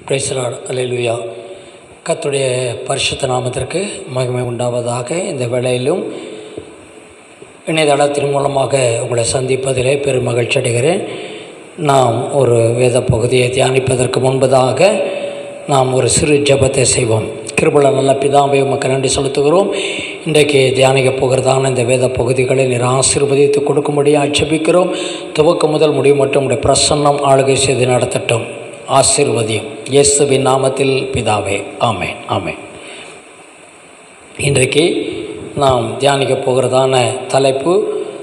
பிரைசலாட் அல்லேலூயா கர்த்தருடைய பரிசுத்த நாமத்திற்கு மகிமை உண்டாவதாக இந்த வேளையிலும் இணையதளத்தின் மூலமாக உங்களை சந்திப்பதிலே பெரும் மகிழ்ச்சி அடைகிறேன் நாம் ஒரு வேத பகுதியை தியானிப்பதற்கு முன்பதாக நாம் ஒரு சிறு ஜெபத்தை செய்வோம் கிருபல நல்ல பிதாவை உமக்கு நன்றி செலுத்துகிறோம் இன்றைக்கு தியானிக்க போகிறதான இந்த வேத பகுதிகளை நீர் ஆசீர்வதித்து கொடுக்கும்படியாக ஜெபிக்கிறோம் துவக்கம் முதல் முடிவு மட்டும் உடைய பிரசன்னம் ஆளுகை செய்து நடத்தட்டும் ஆசீர்வதியும் இயேசுவின் நாமத்தில் பிதாவே ஆமென் ஆமென் இன்றைக்கு நாம் தியானிக்க போகிறதான தலைப்பு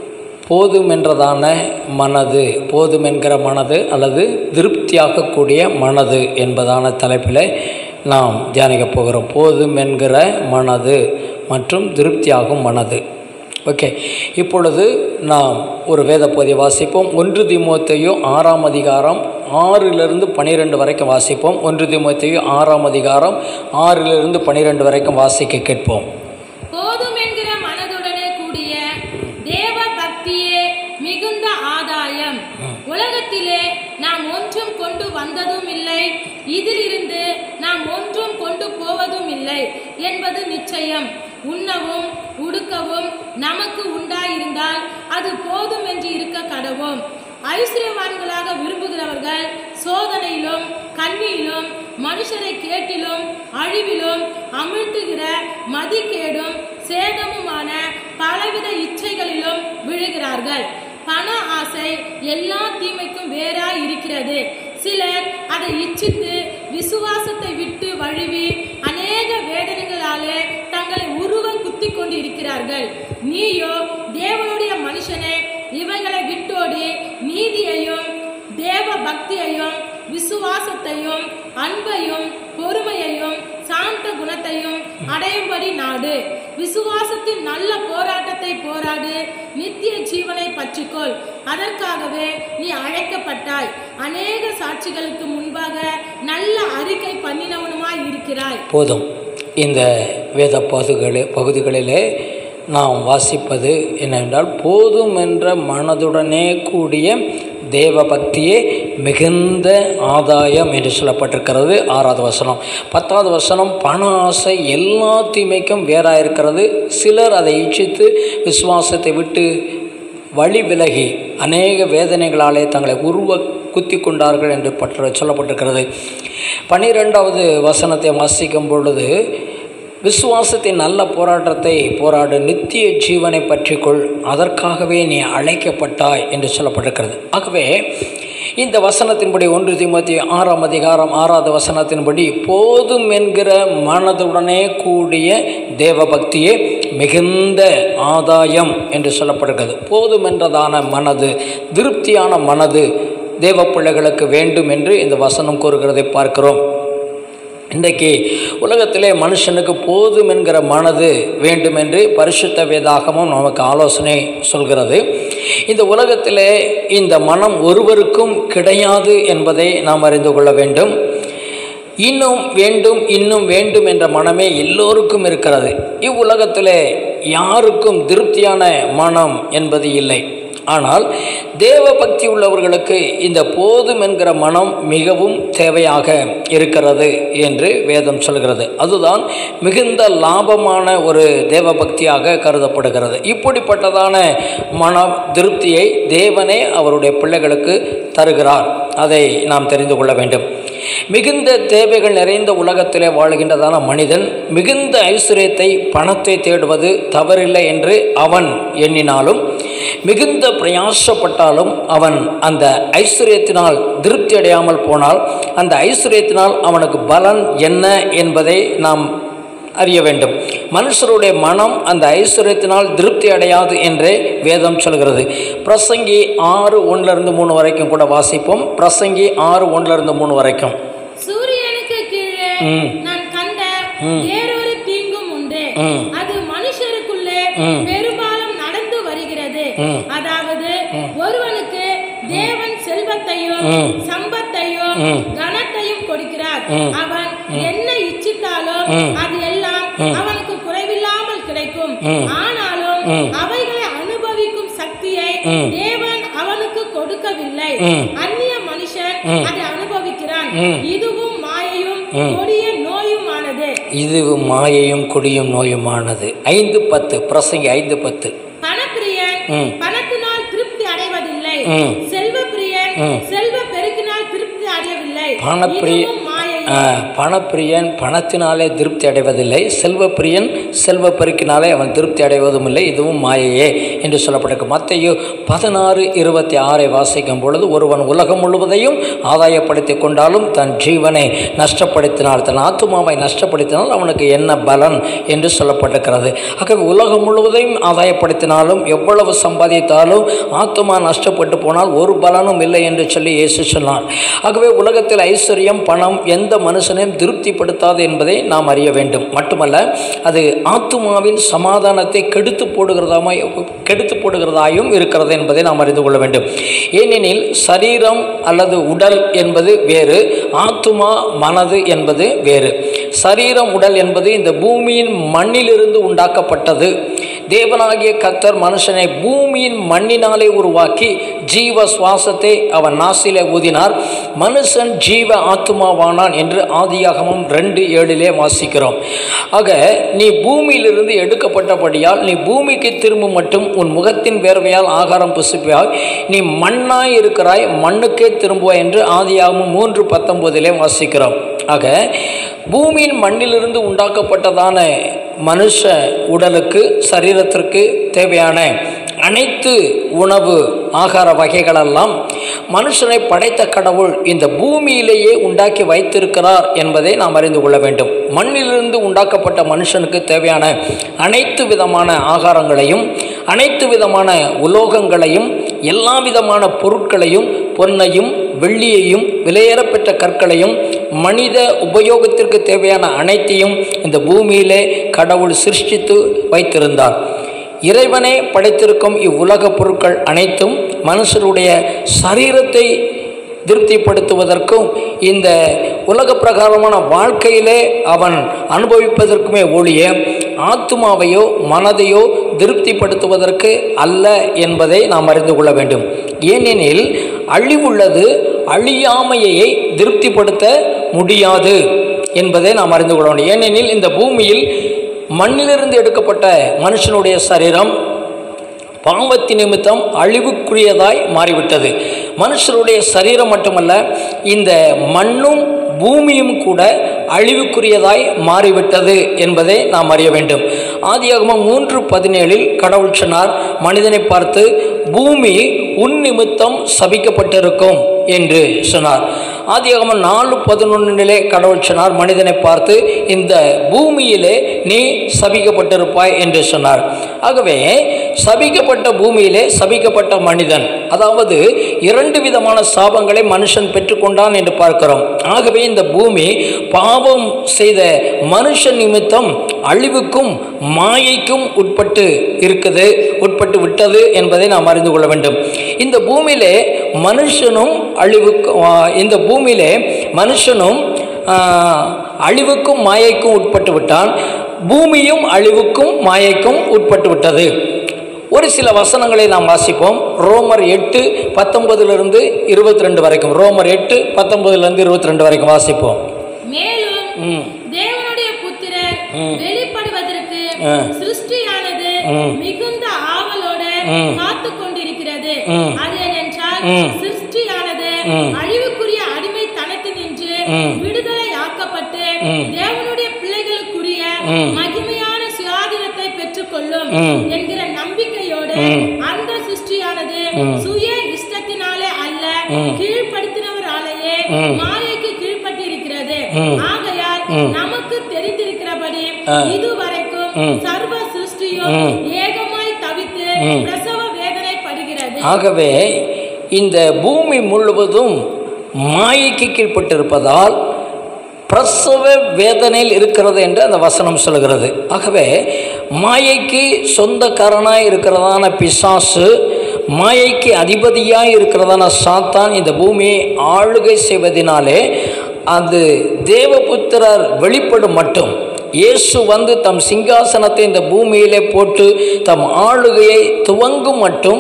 போதுமென்றதான மனது போதுமென்கிற மனது அல்லது திருப்தியாகக்கூடிய மனது என்பதான தலைப்பில் நாம் தியானிக்க போகிறோம் போதுமென்கிற மனது மற்றும் திருப்தியாகும் மனது ஓகே இப்பொழுது நாம் ஒரு வேத பகுதியை வாசிப்போம் ஒன்று திமுத்தையும் ஆறாம் அதிகாரம் ஆறிலிருந்து பனிரெண்டு வரைக்கும் வாசிப்போம் ஒன்று திமுத்தையும் ஆறாம் அதிகாரம் ஆறிலிருந்து பனிரெண்டு வரைக்கும் வாசிக்க கேட்போம் போதும் என்கிற மனதுடனே கூடிய தேவ பக்தியே மிகுந்த ஆதாயம் உலகத்திலே நாம் ஒன்றும் கொண்டு வந்ததும் இல்லை இதிலிருந்து நாம் ஒன்றும் கொண்டு போவதும் இல்லை என்பது நிச்சயம் உண்ணவும் உடுக்கவும் நமக்கு உண்டாயிருந்தால் அது போதும் என்று இருக்க கடவோம் ஐஸ்வர்யவான்களாக விரும்புகிறவர்கள் சோதனையிலும் கண்ணியிலும் மனுஷரை கேட்டிலும் அழிவிலும் அமிழ்த்துகிற மதிக்கேடும் சேதமுமான பலவித இச்சைகளிலும் விழுகிறார்கள் பண ஆசை எல்லா தீமைக்கும் வேறாய் இருக்கிறது சிலர் அதை இச்சித்து விசுவாசத்தை விட்டு வழுவி அநேக வேதனைகளாலே தங்களை உருவ குத்தி கொண்டு இருக்கிறார்கள் நீயோ தேவனுடைய மனுஷனே இவைகளை விட்டோடி நீதியையும் தேவ பக்தியையும் விசுவாசத்தையும் அன்பையும் பொறுமையையும் சாந்த குணத்தையும் அடையும்படி நாடு விசுவாசத்தின் நல்ல போராட்டத்தை போராடு நித்திய ஜீவனை பற்றிக்கொள் அதற்காகவே நீ அழைக்கப்பட்டாய் அநேக சாட்சிகளுக்கு முன்பாக நல்ல அறிக்கை பண்ணினவனுமாய் இருக்கிறாய் போதும் இந்த வேத பகுதிகளே பகுதிகளிலே நாம் வாசிப்பது என்னவென்றால் போதும் என்ற மனதுடனே கூடிய தேவ பக்தியே மிகுந்த ஆதாயம் என்று சொல்லப்பட்டிருக்கிறது ஆறாவது வசனம் பத்தாவது வசனம் பண ஆசை எல்லா தீமைக்கும் வேறாக இருக்கிறது சிலர் அதை இச்சித்து விசுவாசத்தை விட்டு வழி விலகி அநேக வேதனைகளாலே தங்களை உருவ குத்தி கொண்டார்கள் என்று பற்ற சொல்லப்பட்டிருக்கிறது பன்னிரெண்டாவது வசனத்தை வாசிக்கும் பொழுது விசுவாசத்தின் நல்ல போராட்டத்தை போராடு நித்திய ஜீவனை பற்றிக்கொள் அதற்காகவே நீ அழைக்கப்பட்டாய் என்று சொல்லப்பட்டிருக்கிறது ஆகவே இந்த வசனத்தின்படி ஒன்று திமுத்தி ஆறாம் அதிகாரம் ஆறாவது வசனத்தின்படி போதும் என்கிற மனதுடனே கூடிய தேவபக்தியே மிகுந்த ஆதாயம் என்று சொல்லப்படுகிறது போதும் என்றதான மனது திருப்தியான மனது தேவ பிள்ளைகளுக்கு வேண்டும் என்று இந்த வசனம் கூறுகிறதை பார்க்கிறோம் இன்றைக்கு உலகத்திலே மனுஷனுக்கு போதும் என்கிற மனது வேண்டும் என்று பரிசுத்த வேதாகமும் நமக்கு ஆலோசனை சொல்கிறது இந்த உலகத்திலே இந்த மனம் ஒருவருக்கும் கிடையாது என்பதை நாம் அறிந்து கொள்ள வேண்டும் இன்னும் வேண்டும் இன்னும் வேண்டும் என்ற மனமே எல்லோருக்கும் இருக்கிறது இவ்வுலகத்திலே யாருக்கும் திருப்தியான மனம் என்பது இல்லை ஆனால் தேவ பக்தி உள்ளவர்களுக்கு இந்த போதும் என்கிற மனம் மிகவும் தேவையாக இருக்கிறது என்று வேதம் சொல்கிறது அதுதான் மிகுந்த லாபமான ஒரு தேவ பக்தியாக கருதப்படுகிறது இப்படிப்பட்டதான மன திருப்தியை தேவனே அவருடைய பிள்ளைகளுக்கு தருகிறார் அதை நாம் தெரிந்து கொள்ள வேண்டும் மிகுந்த தேவைகள் நிறைந்த உலகத்திலே வாழ்கின்றதான மனிதன் மிகுந்த ஐஸ்வர்யத்தை பணத்தை தேடுவது தவறில்லை என்று அவன் எண்ணினாலும் மிகுந்த பிரயாசப்பட்டாலும் அவன் அந்த ஐஸ்வர்யத்தினால் திருப்தி அடையாமல் போனால் அந்த ஐஸ்வர்யத்தினால் அவனுக்கு பலன் என்ன என்பதை நாம் அறிய வேண்டும் மனுஷருடைய மனம் அந்த ஐஸ்வர்யத்தினால் திருப்தி அடையாது என்றே வேதம் சொல்கிறது பிரசங்கி ஆறு ஒன்றிலிருந்து மூணு வரைக்கும் கூட வாசிப்போம் பிரசங்கி ஆறு ஒன்றிலிருந்து மூணு வரைக்கும் சூரியனுக்கு கீழே ம். நான் கண்ட வேறொரு தீங்கும் உண்டு ம். அது மனுஷருக்குள்ளே ம். பெரும்பாலும் நடந்து வருகிறது ம். அதாவது ஒருவனுக்கு தேவன் செல்வத்தையும் ம். சம்பத்தையும் ம். கனத்தையும் கொடுக்கிறார் ம். அவன் என்ன இச்சித்தாலும் ம். அது எல்லாம் அவனுக்கு குறைவில்லாமல் கிடைக்கும் ம். ஆனாலும் ம். அவைகளை அனுபவிக்கும் சக்தியை ம். தேவன் அவனுக்கு கொடுக்கவில்லை ம். அந்நிய மனுஷன் ம். அதை அனுபவிக்கிறான் ம். இதுவும் மாயை கொடிய நோயுமானது இது மாயையும் கொடியும் நோயுமானது ஐந்து பத்து பிரசங்கி ஐந்து பத்து பணப்பிரியன் ம். பணத்தினால் திருப்தி அடைவதில்லை ம். செல்வப்பிரியன் செல்வ பெருக்கினால் திருப்தி அடையவில்லை பணப்பிரிய இதுவும் மாயை ஆ, பணப்பிரியன் பணத்தினாலே திருப்தி அடைவதில்லை செல்வப்பிரியன் செல்வ பெருக்கினாலே அவன் திருப்தி அடைவதும் இல்லை இதுவும் மாயையே என்று சொல்லப்பட்டிருக்கு மத்தையோ பதினாறு இருபத்தி ஆறை வாசிக்கும் பொழுது ஒருவன் உலகம் முழுவதையும் ஆதாயப்படுத்தி கொண்டாலும் தன் ஜீவனை நஷ்டப்படுத்தினால் தன் ஆத்துமாவை நஷ்டப்படுத்தினால் அவனுக்கு என்ன பலன் என்று சொல்லப்பட்டிருக்கிறது ஆகவே உலகம் முழுவதையும் ஆதாயப்படுத்தினாலும் எவ்வளவு சம்பாதித்தாலும் ஆத்துமா நஷ்டப்பட்டு போனால் ஒரு பலனும் இல்லை என்று சொல்லி இயேசு சொன்னார் ஆகவே உலகத்தில் ஐஸ்வர்யம் பணம் எந்த மனுஷனையும் திருப்திப்படுத்தாது என்பதை நாம் அறிய வேண்டும் மட்டுமல்ல அது ஆத்துமாவின் சமாதானத்தை கெடுத்து போடுகிறதாமாய் கெடுத்து போடுகிறதாயும் இருக்கிறது என்பதை நாம் அறிந்து கொள்ள வேண்டும் ஏனெனில் சரீரம் அல்லது உடல் என்பது வேறு ஆத்துமா மனது என்பது வேறு சரீரம் உடல் என்பது இந்த பூமியின் மண்ணிலிருந்து உண்டாக்கப்பட்டது தேவனாகிய கத்தர் மனுஷனை பூமியின் மண்ணினாலே உருவாக்கி ஜீவ சுவாசத்தை அவன் நாசிலே ஊதினார் மனுஷன் ஜீவ ஆத்துமாவானான் என்று ஆதியாகமம் ரெண்டு ஏழிலே வாசிக்கிறோம் ஆக நீ பூமியிலிருந்து எடுக்கப்பட்டபடியால் நீ பூமிக்கு திரும்ப மட்டும் உன் முகத்தின் வேர்வையால் ஆகாரம் புசிப்பாய் நீ மண்ணாய் இருக்கிறாய் மண்ணுக்கே திரும்புவாய் என்று ஆதியாகமம் மூன்று பத்தொன்பதிலே வாசிக்கிறோம் ஆக பூமியின் மண்ணிலிருந்து உண்டாக்கப்பட்டதான மனுஷ உடலுக்கு சரீரத்திற்கு தேவையான அனைத்து உணவு ஆகார வகைகளெல்லாம் மனுஷனை படைத்த கடவுள் இந்த பூமியிலேயே உண்டாக்கி வைத்திருக்கிறார் என்பதை நாம் அறிந்து கொள்ள வேண்டும் மண்ணிலிருந்து உண்டாக்கப்பட்ட மனுஷனுக்கு தேவையான அனைத்து விதமான ஆகாரங்களையும் அனைத்து விதமான உலோகங்களையும் எல்லா விதமான பொருட்களையும் பொன்னையும் வெள்ளியையும் விலையேறப்பெற்ற கற்களையும் மனித உபயோகத்திற்கு தேவையான அனைத்தையும் இந்த பூமியிலே கடவுள் சிருஷ்டித்து வைத்திருந்தார் இறைவனே படைத்திருக்கும் இவ்வுலக பொருட்கள் அனைத்தும் மனுஷருடைய சரீரத்தை திருப்திப்படுத்துவதற்கும் இந்த உலக பிரகாரமான வாழ்க்கையிலே அவன் அனுபவிப்பதற்குமே ஒழிய ஆத்மாவையோ மனதையோ திருப்திப்படுத்துவதற்கு அல்ல என்பதை நாம் அறிந்து கொள்ள வேண்டும் ஏனெனில் அழிவுள்ளது அழியாமையை திருப்திப்படுத்த முடியாது என்பதை நாம் அறிந்து கொள்ள வேண்டும் ஏனெனில் இந்த பூமியில் மண்ணிலிருந்து எடுக்கப்பட்ட மனுஷனுடைய சரீரம் பாவத்தின் நிமித்தம் அழிவுக்குரியதாய் மாறிவிட்டது மனுஷருடைய சரீரம் மட்டுமல்ல இந்த மண்ணும் பூமியும் கூட அழிவுக்குரியதாய் மாறிவிட்டது என்பதை நாம் அறிய வேண்டும் ஆதியாகமம் மூன்று பதினேழில் கடவுள் சொன்னார் மனிதனை பார்த்து பூமி உன் நிமித்தம் சபிக்கப்பட்டிருக்கும் என்று சொன்னார் ஆதியாகமம் நாலு பதினொன்றிலே கடவுள் சொன்னார் மனிதனை பார்த்து இந்த பூமியிலே நீ சபிக்கப்பட்டிருப்பாய் என்று சொன்னார் ஆகவே சபிக்கப்பட்ட பூமியிலே சபிக்கப்பட்ட மனிதன் அதாவது இரண்டு விதமான சாபங்களை மனுஷன் பெற்றுக்கொண்டான் என்று பார்க்கிறோம் ஆகவே இந்த பூமி பாவம் செய்த மனுஷன் நிமித்தம் அழிவுக்கும் மாயைக்கும் உட்பட்டு இருக்குது உட்பட்டு விட்டது என்பதை நாம் அறிந்து கொள்ள வேண்டும் இந்த பூமியிலே மனுஷனும் அழிவுக்கு ஆ, இந்த பூமியிலே மனுஷனும் ஆ, அழிவுக்கும் மாயைக்கும் உட்பட்டு விட்டான் பூமியும் அழிவுக்கும் மாயைக்கும் உட்பட்டு விட்டது ஒரு சில வசனங்களை நாம் வாசிப்போம் ரோமர் எட்டு பத்தொன்பதிலிருந்து இருபத்தி ரெண்டு வரைக்கும் ரோமர் எட்டு பத்தொன்பதுலேருந்து இருபத்தி ரெண்டு வரைக்கும் வாசிப்போம் மேலும் ம் தேவனுடைய புத்திரர் வெளிப்படுவதற்கு ஆ. சிருஷ்டியானது ம். மிகுந்த ஆவலோட ம். காத்து கொண்டிருக்கிறது ம். அது என்னென்றால் ம். சிருஷ்டியானது ம். அழிவுக்குரிய அடிமைத்தனத்தினின்று ம். விடுதலை ஆக்கப்பட்டு ம். தேவனுடைய பிள்ளைகளுக்குரிய ம். மகிமையான சுயாதீனத்தை பெற்றுக்கொள்ளும் ம். என்கிற நம்பிக்கையோடு ம். அந்த சிருஷ்டியானது ம். சுய இஷ்டத்தினாலே அல்ல ம். கீழ்ப்படுத்தினவராலேயே ம். மாயைக்கு கீழ்ப்பட்டிருக்கிறது ம். ஆகையால் ம். நமக்கு தெரிந்திருக்கிறபடி ஆ. இதுவரைக்கும் ம். சர்வ சிருஷ்டியும் ம். ஏகமாய் தவித்து ம். பிரசவ வேதனைப்படுகிறது ஆகவே இந்த பூமி முழுவதும் மாயைக்கு கீழ்ப்பட்டிருப்பதால் பிரசவ வேதனையில் இருக்கிறது என்று அந்த வசனம் சொல்கிறது ஆகவே மாயைக்கு சொந்தக்காரனாய் இருக்கிறதான பிசாசு மாயைக்கு அதிபதியாய் இருக்கிறதான சாத்தான் இந்த பூமியை ஆளுகை செய்வதினாலே அது தேவபுத்திரர் வெளிப்படும் மட்டும் இயேசு வந்து தம் சிங்காசனத்தை இந்த பூமியிலே போட்டு தம் ஆளுகையை துவங்கும் மட்டும்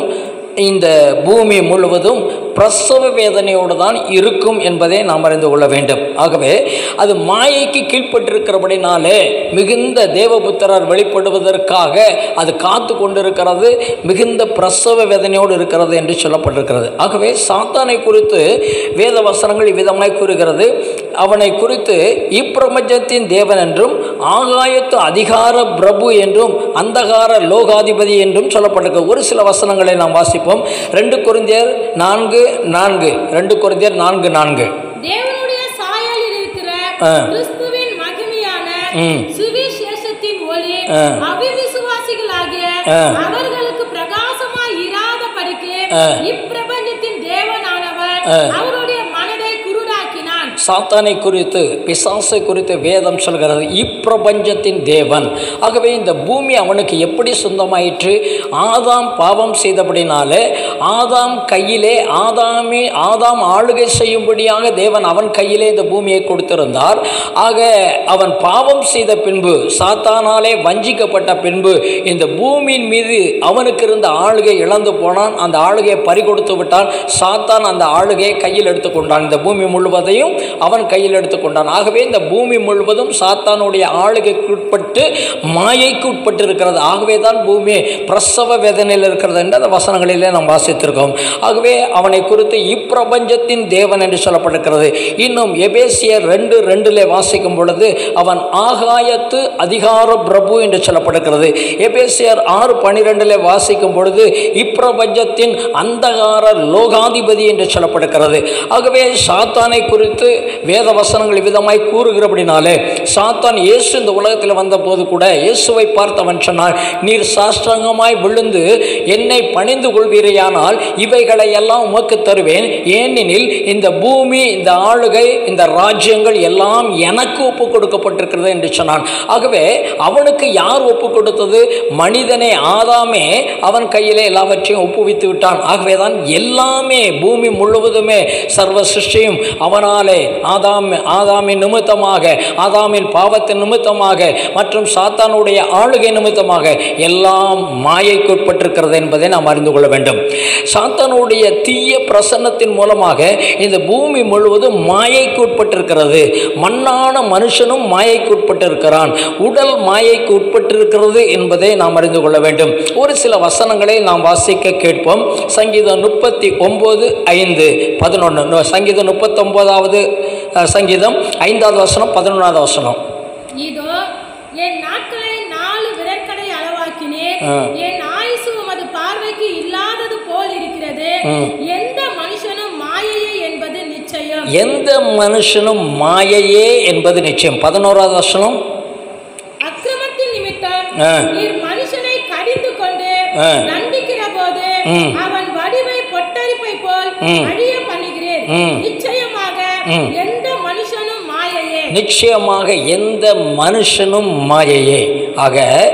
இந்த பூமி முழுவதும் பிரசவ வேதனையோடு தான் இருக்கும் என்பதை நாம் அறிந்து கொள்ள வேண்டும் ஆகவே அது மாயைக்கு கீழ்ப்பட்டிருக்கிறபடினாலே மிகுந்த தேவபுத்திரர் வெளிப்படுவதற்காக அது காத்து கொண்டிருக்கிறது மிகுந்த பிரசவ வேதனையோடு இருக்கிறது என்று சொல்லப்பட்டிருக்கிறது ஆகவே சாத்தானை குறித்து வேத வசனங்கள் இவ்விதமாய் கூறுகிறது அவனை குறித்து இப்பிரபஞ்சத்தின் தேவன் என்றும் ஆகாயத்து அதிகார பிரபு என்றும் அந்தகார லோகாதிபதி என்றும் சொல்லப்பட்டிருக்கிறது ஒரு சில வசனங்களை நாம் வாசிப்போம் ரெண்டு குருந்தியர் நான்கு நான்கு ரெண்டு குருந்தியர் நான்கு நான்கு தேவனுடைய சாயலில் இருக்கிற ஆ. கிறிஸ்துவின் மகிமையான ம். சுவிசேஷத்தின் ஒளி ஆ. அவிவிசுவாசிகளாகிய ஆ. அவர்களுக்கு பிரகாசமாய் இராத படிக்கு ஆ. இப்பிரபஞ்சத்தின் தேவனானவர் ஆ. அவருடைய மனதை குருடாக்கினான் சாத்தானை குறித்து பிசாசை குறித்து வேதம் சொல்கிறது இப்பிரபஞ்சத்தின் தேவன் ஆகவே இந்த பூமி அவனுக்கு எப்படி சொந்தமாயிற்று ஆதாம் பாவம் செய்தபடினாலே ஆதாம் கையிலே ஆதாமி ஆதாம் ஆளுகை செய்யும்படியாக தேவன் அவன் கையிலே இந்த பூமியை கொடுத்திருந்தார் ஆக அவன் பாவம் செய்த பின்பு சாத்தானாலே வஞ்சிக்கப்பட்ட பின்பு இந்த பூமியின் மீது அவனுக்கு இருந்த ஆளுகை இழந்து போனான் அந்த ஆளுகையை பறிகொடுத்து விட்டான் சாத்தான் அந்த ஆளுகையை கையில் எடுத்துக்கொண்டான் இந்த பூமி முழுவதையும் அவன் கையில் எடுத்துக்கொண்டான் ஆகவே இந்த பூமி முழுவதும் சாத்தானுடைய ஆளுகைக்கு உட்பட்டு மாயைக்கு உட்பட்டு இருக்கிறது ஆகவே தான் பூமி பிரசவ வேதனையில் இருக்கிறது என்று அந்த வசனங்களிலே நாம் வாசித்திருக்கோம் ஆகவே அவனை குறித்து இப்பிரபஞ்சத்தின் தேவன் என்று சொல்லப்பட்டிருக்கிறது இன்னும் எபேசியர் ரெண்டு ரெண்டிலே வாசிக்கும் பொழுது அவன் ஆகாயத்து அதிகார பிரபு என்று சொல்லப்படுகிறது எபேசியர் ஆறு பனிரெண்டிலே வாசிக்கும் பொழுது இப்பிரபஞ்சத்தின் அந்தகார லோகாதிபதி என்று சொல்லப்படுகிறது ஆகவே சாத்தானை குறித்து வேத வசனங்கள் விதமாய் கூறுகிறபடினாலே சாத்தான் இயேசு இந்த உலகத்தில் வந்தபோது கூட இயேசுவை பார்த்தவன் சொன்னார் நீர் சாஷ்டாங்கமாய் விழுந்து என்னை பணிந்து கொள்வீரையானால் இவைகளை எல்லாம் உமக்கு தருவேன் ஏனெனில் இந்த பூமி இந்த ஆளுகை இந்த ராஜ்யங்கள் எல்லாம் எனக்கு ஒப்பு கொடுக்கப்பட்டிருக்கிறது என்று சொன்னான் ஆகவே அவனுக்கு யார் ஒப்பு கொடுத்தது மனிதனே ஆதாமே அவன் கையிலே எல்லாவற்றையும் ஒப்புவித்து விட்டான் ஆகவே தான் எல்லாமே பூமி முழுவதுமே சர்வ சிருஷ்டியும் அவனாலே ஆதாம் ஆதாமின் நிமித்தமாக ஆதாமின் பாவத்தின் நிமித்தமாக மற்றும் சாத்தானுடைய ஆளுகை நிமித்தமாக எல்லாம் மாயைக்குட்பட்டிருக்கிறது என்பதை நாம் அறிந்து கொள்ள வேண்டும் சாத்தானுடைய தீய பிரசன்னத்தின் மூலமாக இந்த பூமி முழுவதும் மாயைக்கு உட்பட்டிருக்கிறது மண்ணான மனுஷனும் மாயைக்கு உட்பட்டிருக்கிறான் உடல் மாயைக்கு உட்பட்டிருக்கிறது என்பதை நாம் அறிந்து கொள்ள வேண்டும் ஒரு சில வசனங்களை நாம் வாசிக்க கேட்போம் சங்கீதம் முப்பத்தி ஒன்பது ஐந்து பதினொன்று சங்கீதம் முப்பத்தொம்போதாவது சங்கீதம் ஐந்தாவது வசனம் பதினொன்றாவது வசனம் இதோ என் நாட்களை நாலு விரற்கடை அளவாக்கினேன் ஆ. என் ஆயுசு உமது பார்வைக்கு இல்லாதது போல் இருக்கிறது ம். எந்த மனுஷனும் மாயையே என்பது நிச்சயம் எந்த மனுஷனும் மாயையே என்பது நிச்சயம் பதினோராவது வசனம் அக்கிரமத்தின் நிமித்தம் ஆ. நீர் மனுஷனை கடிந்து கொண்டு ஆ. தண்டிக்கிற போது ம். அவன் வடிவை பொட்டரிப்பை போல் ம். அழிய பண்ணுகிறேன் ம். நிச்சயமாக ம். எந்த மனுஷனும் மாயையே நிச்சயமாக எந்த மனுஷனும் மாயையே ஆக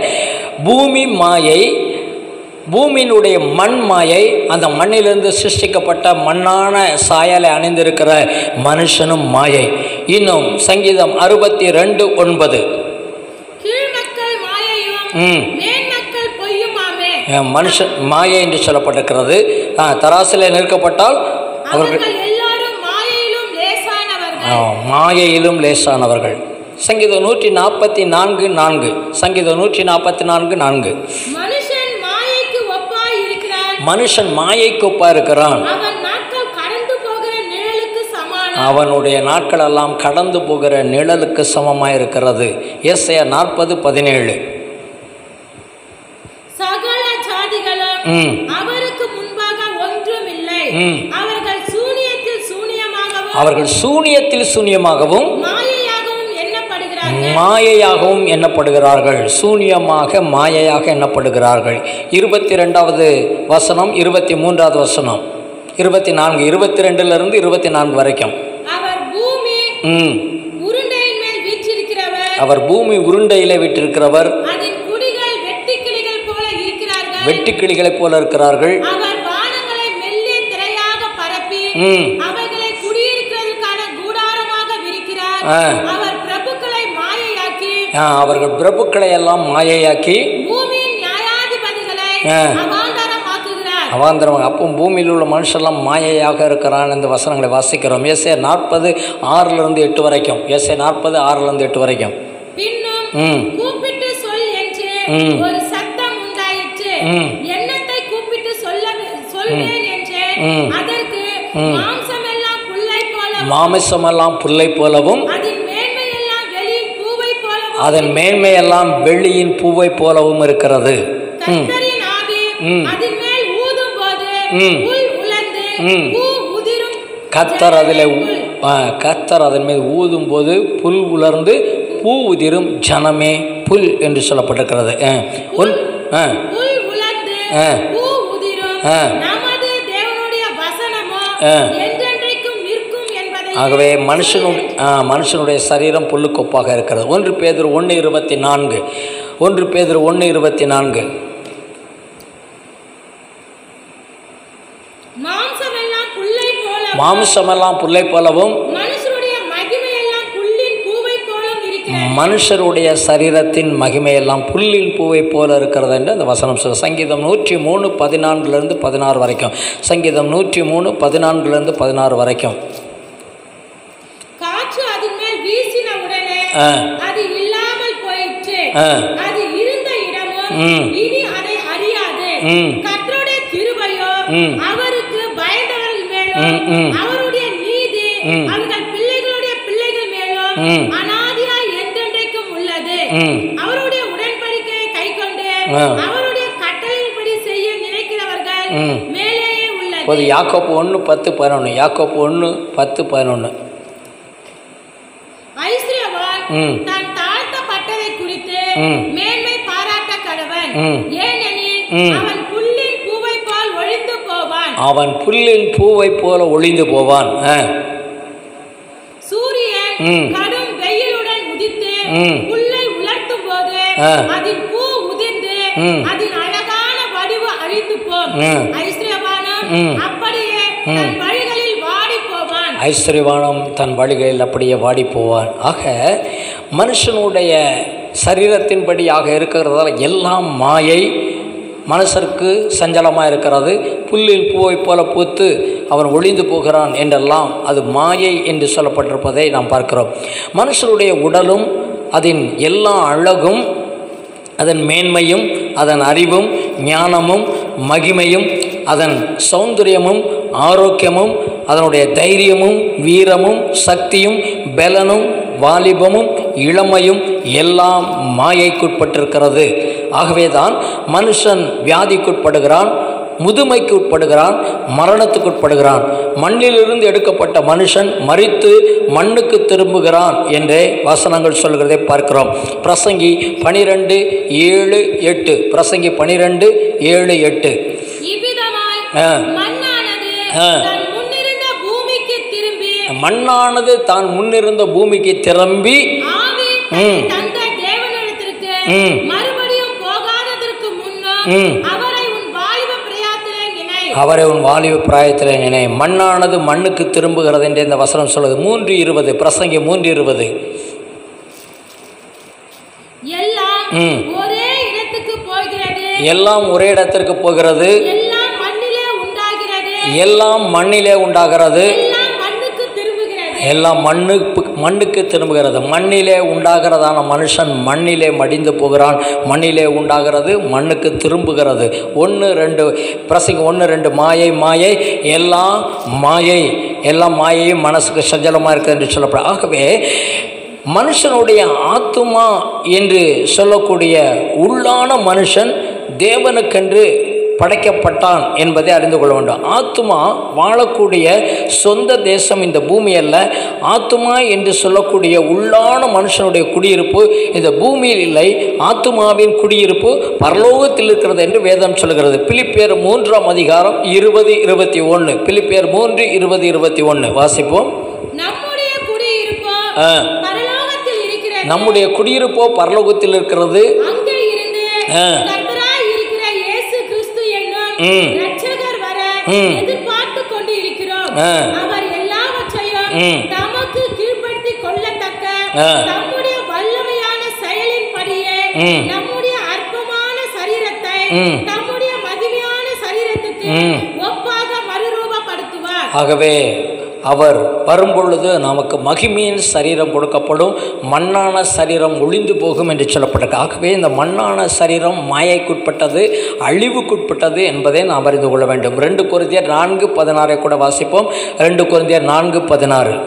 பூமி மாயை பூமியினுடைய மண் மாயை அந்த மண்ணிலிருந்து சிருஷ்டிக்கப்பட்ட மண்ணான சாயலை அணிந்திருக்கிற மனுஷனும் மாயை இன்னும் சங்கீதம் அறுபத்தி ரெண்டு ஒன்பது கீழ்மக்கள் மாயையும் ம் மேன்மக்கள் பொய்யுமாமே அஹ் மனுஷன் மாயை என்று சொல்லப்பட்டிருக்கிறது ஆ, தராசிலே நிற்கப்பட்டால் அவர்கள் அவர்கள் எல்லாரும் மாயையிலும் லேசானவர்கள் ஆ, மாயையிலும் லேசானவர்கள் சங்கீதம் நூற்றி நாற்பத்தி நான்கு நான்கு சங்கீதம் நூற்றி நாற்பத்தி நான்கு நான்கு மனுஷன் மாயைக்கு ஒப்பாய் இருக்கிறான் மனுஷன் மாயைக்கு ஒப்பா இருக்கிறான் அவன் நாட்கள் கடந்து போகிற நிழலுக்கு சமானம் அவனுடைய நாட்கள் எல்லாம் கடந்து போகிற நிழலுக்கு சமமாக இருக்கிறது எஸ்ஐ நாற்பது பதினேழு சகல ஜாதிகளும் ம் அவருக்கு முன்பாக ஒன்றும் இல்லை ம். அவர்கள் சூனியத்தில் சூனியமாகவும் அவர்கள் சூனியத்தில் சூனியமாகவும் மாயையாகவும் எண்ணப்படுகிறார்கள் மாயையாகவும் எண்ணப்படுகிறார்கள் சூனியமாக மாயையாக எண்ணப்படுகிறார்கள் இருபத்தி ரெண்டாவது வசனம் இருபத்தி மூன்றாவது வசனம் இருபத்தி நான்கு இருபத்தி ரெண்டுலேருந்து இருபத்தி நான்கு வரைக்கும் அவர் பூமி ம் உருண்டையின் மேல் வீற்றிருக்கிறவர் அவர் பூமி உருண்டையிலே விட்டிருக்கிறவர் அதன் குடிகள் வெட்டுக்கிளிகள் போல இருக்கிறார்கள் வெட்டுக்கிளிகளைப் போல இருக்கிறார்கள் அவர் வானங்களை மெல்லிய திரையாக பரப்பி ம் அவைகளை குடியிருக்கிறதுக்கான கூடாரமாக விரிக்கிறார் ஆ. அவர் பிரபுக்களை மாயையாக்கி ஆ, அவர்கள் பிரபுக்களை எல்லாம் மாயையாக்கி பூமியின் நியாயாதிபதிகளை ஆ. அவாந்தரமாக்குகிறார் அவாந்தரமாக அப்போ பூமியில் உள்ள மனுஷெல்லாம் மாயையாக இருக்கிறான் இந்த வசனங்களை வாசிக்கிறோம் ஏசே நாற்பது ஆறிலிருந்து எட்டு வரைக்கும் ஏசே நாற்பது ஆறிலிருந்து எட்டு வரைக்கும் பின்னும் ம் கூப்பிட்டு சொல் என்று ம். ஒரு சத்தம் உண்டாயிற்று ம். எண்ணத்தை கூப்பிட்டு சொல்ல சொல்வேன் என்று ம். அதற்கு மாம்சமெல்லாம் புல்லை போல மாமிசமெல்லாம் புல்லை போலவும் அதன் மேன்மையெல்லாம் வெளியின் பூவை போலவும் அதன் மேன்மையெல்லாம் வெள்ளியின் பூவை போலவும் இருக்கிறது கர்த்தரின் ஆவி ம். அதன் மேல் ஊதும் போது ம். புல் உலர்ந்து ம். பூ உதிரும் கத்தர் அதில் புல். கத்தர் அதன் மீது ஊதும் போது புல் உலர்ந்து பூ உதிரும் ஜனமே புல் என்று சொல்லப்பட்டிருக்கிறது ஆ. ஒன் ஆ புல் உலர்ந்து ஆ. பூ உதிரும் ஆ. நமது தேவனுடைய வசனமோ ஆ. என்றென்றைக்கும் நிற்கும் என்பதை ஆகவே மனுஷனுடைய ஆ, மனுஷனுடைய சரீரம் புல்லுக்கொப்பாக இருக்கிறது ஒன்று பேதர் ஒன்று இருபத்தி நான்கு ஒன்று பேதர் ஒன்று இருபத்தி நான்கு மாம்சமெல்லாம் புல்லை போல மாமிசமெல்லாம் புல்லை போலவும் மனுஷருடைய மகிமையெல்லாம் புல்லின் பூவை போலும் இருக்கிறது மனுஷருடைய சரீரத்தின் மகிமையெல்லாம் புல்லின் பூவை போல இருக்கிறது என்று அந்த வசனம் சொல்ல சங்கீதம் நூற்றி மூணு பதினான்குலேருந்து பதினாறு வரைக்கும் சங்கீதம் நூற்றி மூணு பதினான்குலேருந்து பதினாறு வரைக்கும் காற்று அதன் மேல் வீசின உடனே ஆ. அது இல்லாமல் போயிற்று ஆ. அது இருந்த இடமும் ம். இனி அதை அறியாது ம். கர்த்தருடைய கிருபையோ ம். அவருக்கு பயந்தவர்கள் ம், மேலும் ம். அவருடைய நீதி ம். அவர்கள் பிள்ளைகளுடைய பிள்ளைகள் மேலும் ம். அனாதியாய் என்றென்றைக்கும் உள்ளது ம். அவருடைய உடன்படிக்கையை கைக்கொண்டு ஆ. அவருடைய கட்டளையின்படி செய்ய நினைக்கிறவர்கள் ம். மேலேயே உள்ளது இப்போது யாக்கோப்பு ஒன்று பத்து பதினொன்று யாக்கோப்பு ஒன்று பத்து பதினொன்று ஐஸ்வர்யவான் ம். தான் தாழ்த்தப்பட்டதை குறித்து ம். மேன்மை பாராட்ட கடவன் ம். ஏனெனில் ம். அவன் புல்லின் பூவை போல் ஒழிந்து போவான் அவன் புல்லின் பூவை போல ஒளிந்து போவான் ஆ. சூரியன் ம். கடும் வெயிலுடன் உதித்து ம். புல்லை உலர்த்தும் போது ஆ. அதின் பூ உதிர்ந்து ம். அதன் அழகான வடிவு அழிந்து போம் ம். ஐஸ்வர்யவானும் ம். அப்படியே தன் வழிகளில் வாடி போவான் ஐஸ்வர்யவானம் தன் வழிகளில் அப்படியே வாடி போவான் ஆக மனுஷனுடைய சரீரத்தின்படியாக இருக்கிறதால எல்லாம் மாயை மனசருக்கு சஞ்சலமாக இருக்கிறது புல்லில் பூவை போல பூத்து அவன் ஒளிந்து போகிறான் என்றெல்லாம் அது மாயை என்று சொல்லப்பட்டிருப்பதை நாம் பார்க்கிறோம் மனுஷனுடைய உடலும் அதன் எல்லா அழகும் அதன் மேன்மையும் அதன் அறிவும் ஞானமும் மகிமையும் அதன் சௌந்தரியமும் ஆரோக்கியமும் அதனுடைய தைரியமும் வீரமும் சக்தியும் பலனும் வாலிபமும் இளமையும் எல்லாம் மாயைக்குட்பட்டிருக்கிறது ஆகவேதான் மனுஷன் வியாதிக்குட்படுகிறான் முதுமைக்கு உட்படுகிறான் மரணத்துக்கு உட்படுகிறான் மண்ணிலிருந்து எடுக்கப்பட்ட மனுஷன் மறித்து மண்ணுக்கு திரும்புகிறான் என்றே வசனங்கள் சொல்கிறதை பார்க்கிறோம் பிரசங்கி பனிரெண்டு ஏழு எட்டு பிரசங்கி பனிரெண்டு ஏழு எட்டு இவ்விதமாய் ஆ. மண்ணானது ஆ. தன் முன்னிருந்த பூமிக்கு திரும்பி மண்ணானது தான் முன்னிருந்த பூமிக்கு திரும்பி ஆவி ம். தந்த தேவனிடத்திற்கு ம். மறுபடியும் போகாததற்கு முன்னும் ம். அவரை உன் வாலிப பிரயாத்திலே நினை அவரை உன் வாலிப பிராயத்தில் நினை மண்ணானது மண்ணுக்கு திரும்புகிறது என்று இந்த வசனம் சொல்லுது மூன்று இருபது பிரசங்கி மூன்று இருபது எல்லாம் ம். ஒரே இடத்துக்கு போகிறது எல்லாம் ஒரே இடத்திற்கு போகிறது எல்லாம் மண்ணிலே உண்டாகிறது எல்லாம் மண்ணிலே உண்டாகிறது எல்லாம் மண்ணுக்கு திரும்புகிறது எல்லாம் மண்ணுக்கு மண்ணுக்கு திரும்புகிறது மண்ணிலே உண்டாகிறதான மனுஷன் மண்ணிலே மடிந்து போகிறான் மண்ணிலே உண்டாகிறது மண்ணுக்கு திரும்புகிறது ஒன்று ரெண்டு பிரசங்க ஒன்று ரெண்டு மாயை மாயை எல்லாம் மாயை எல்லாம் மாயையும் மனசுக்கு சஞ்சலமாக இருக்குது என்று சொல்லப்படும் ஆகவே மனுஷனுடைய ஆத்துமா என்று சொல்லக்கூடிய உள்ளான மனுஷன் தேவனுக்கென்று படைக்கப்பட்டான் என்பதை அறிந்து கொள்ள வேண்டும் ஆத்துமா வாழக்கூடிய சொந்த தேசம் இந்த பூமி அல்ல ஆத்துமா என்று சொல்லக்கூடிய உள்ளான மனுஷனுடைய குடியிருப்பு இந்த பூமியில் இல்லை ஆத்துமாவின் குடியிருப்பு பரலோகத்தில் இருக்கிறது என்று வேதம் சொல்கிறது பிலிப்பியர் மூன்றாம் அதிகாரம் இருபது இருபத்தி ஒன்று பிலிப்பியர் மூன்று இருபது இருபத்தி ஒன்று வாசிப்போம் நம்முடைய குடியிருப்போ ஆ. பரலோகத்தில் இருக்கிறது நம்முடைய குடியிருப்போ பரலோகத்தில் இருக்கிறது அங்கே இருந்து ஆ. கர்த்தராய் இருக்கிற இயேசு கிறிஸ்து என்னும் ம். இரட்சகர் வர ம். எதிர்பார்த்து கொண்டு இருக்கிறோம் ஆ. அவர் எல்லாவற்றையும் ம். தமக்கு கீழ்ப்படுத்தி கொள்ளத்தக்க ஆ. தம்முடைய வல்லமையான செயலின்படியே ம். நம்முடைய அற்பமான சரீரத்தை ம். தம்முடைய மகிமையான சரீரத்துக்கு ம். ஆகவே அவர் வரும்பொழுது நமக்கு மகிமையின் சரீரம் கொடுக்கப்படும் மண்ணான சரீரம் ஒளிந்து போகும் என்று சொல்லப்பட்டிருக்கு ஆகவே இந்த மண்ணான சரீரம் மாயைக்குட்பட்டது அழிவுக்குட்பட்டது என்பதை நாம் அறிந்து கொள்ள வேண்டும் ரெண்டு குருந்தியர் நான்கு பதினாறை கூட வாசிப்போம் ரெண்டு குருந்தியர் நான்கு பதினாறு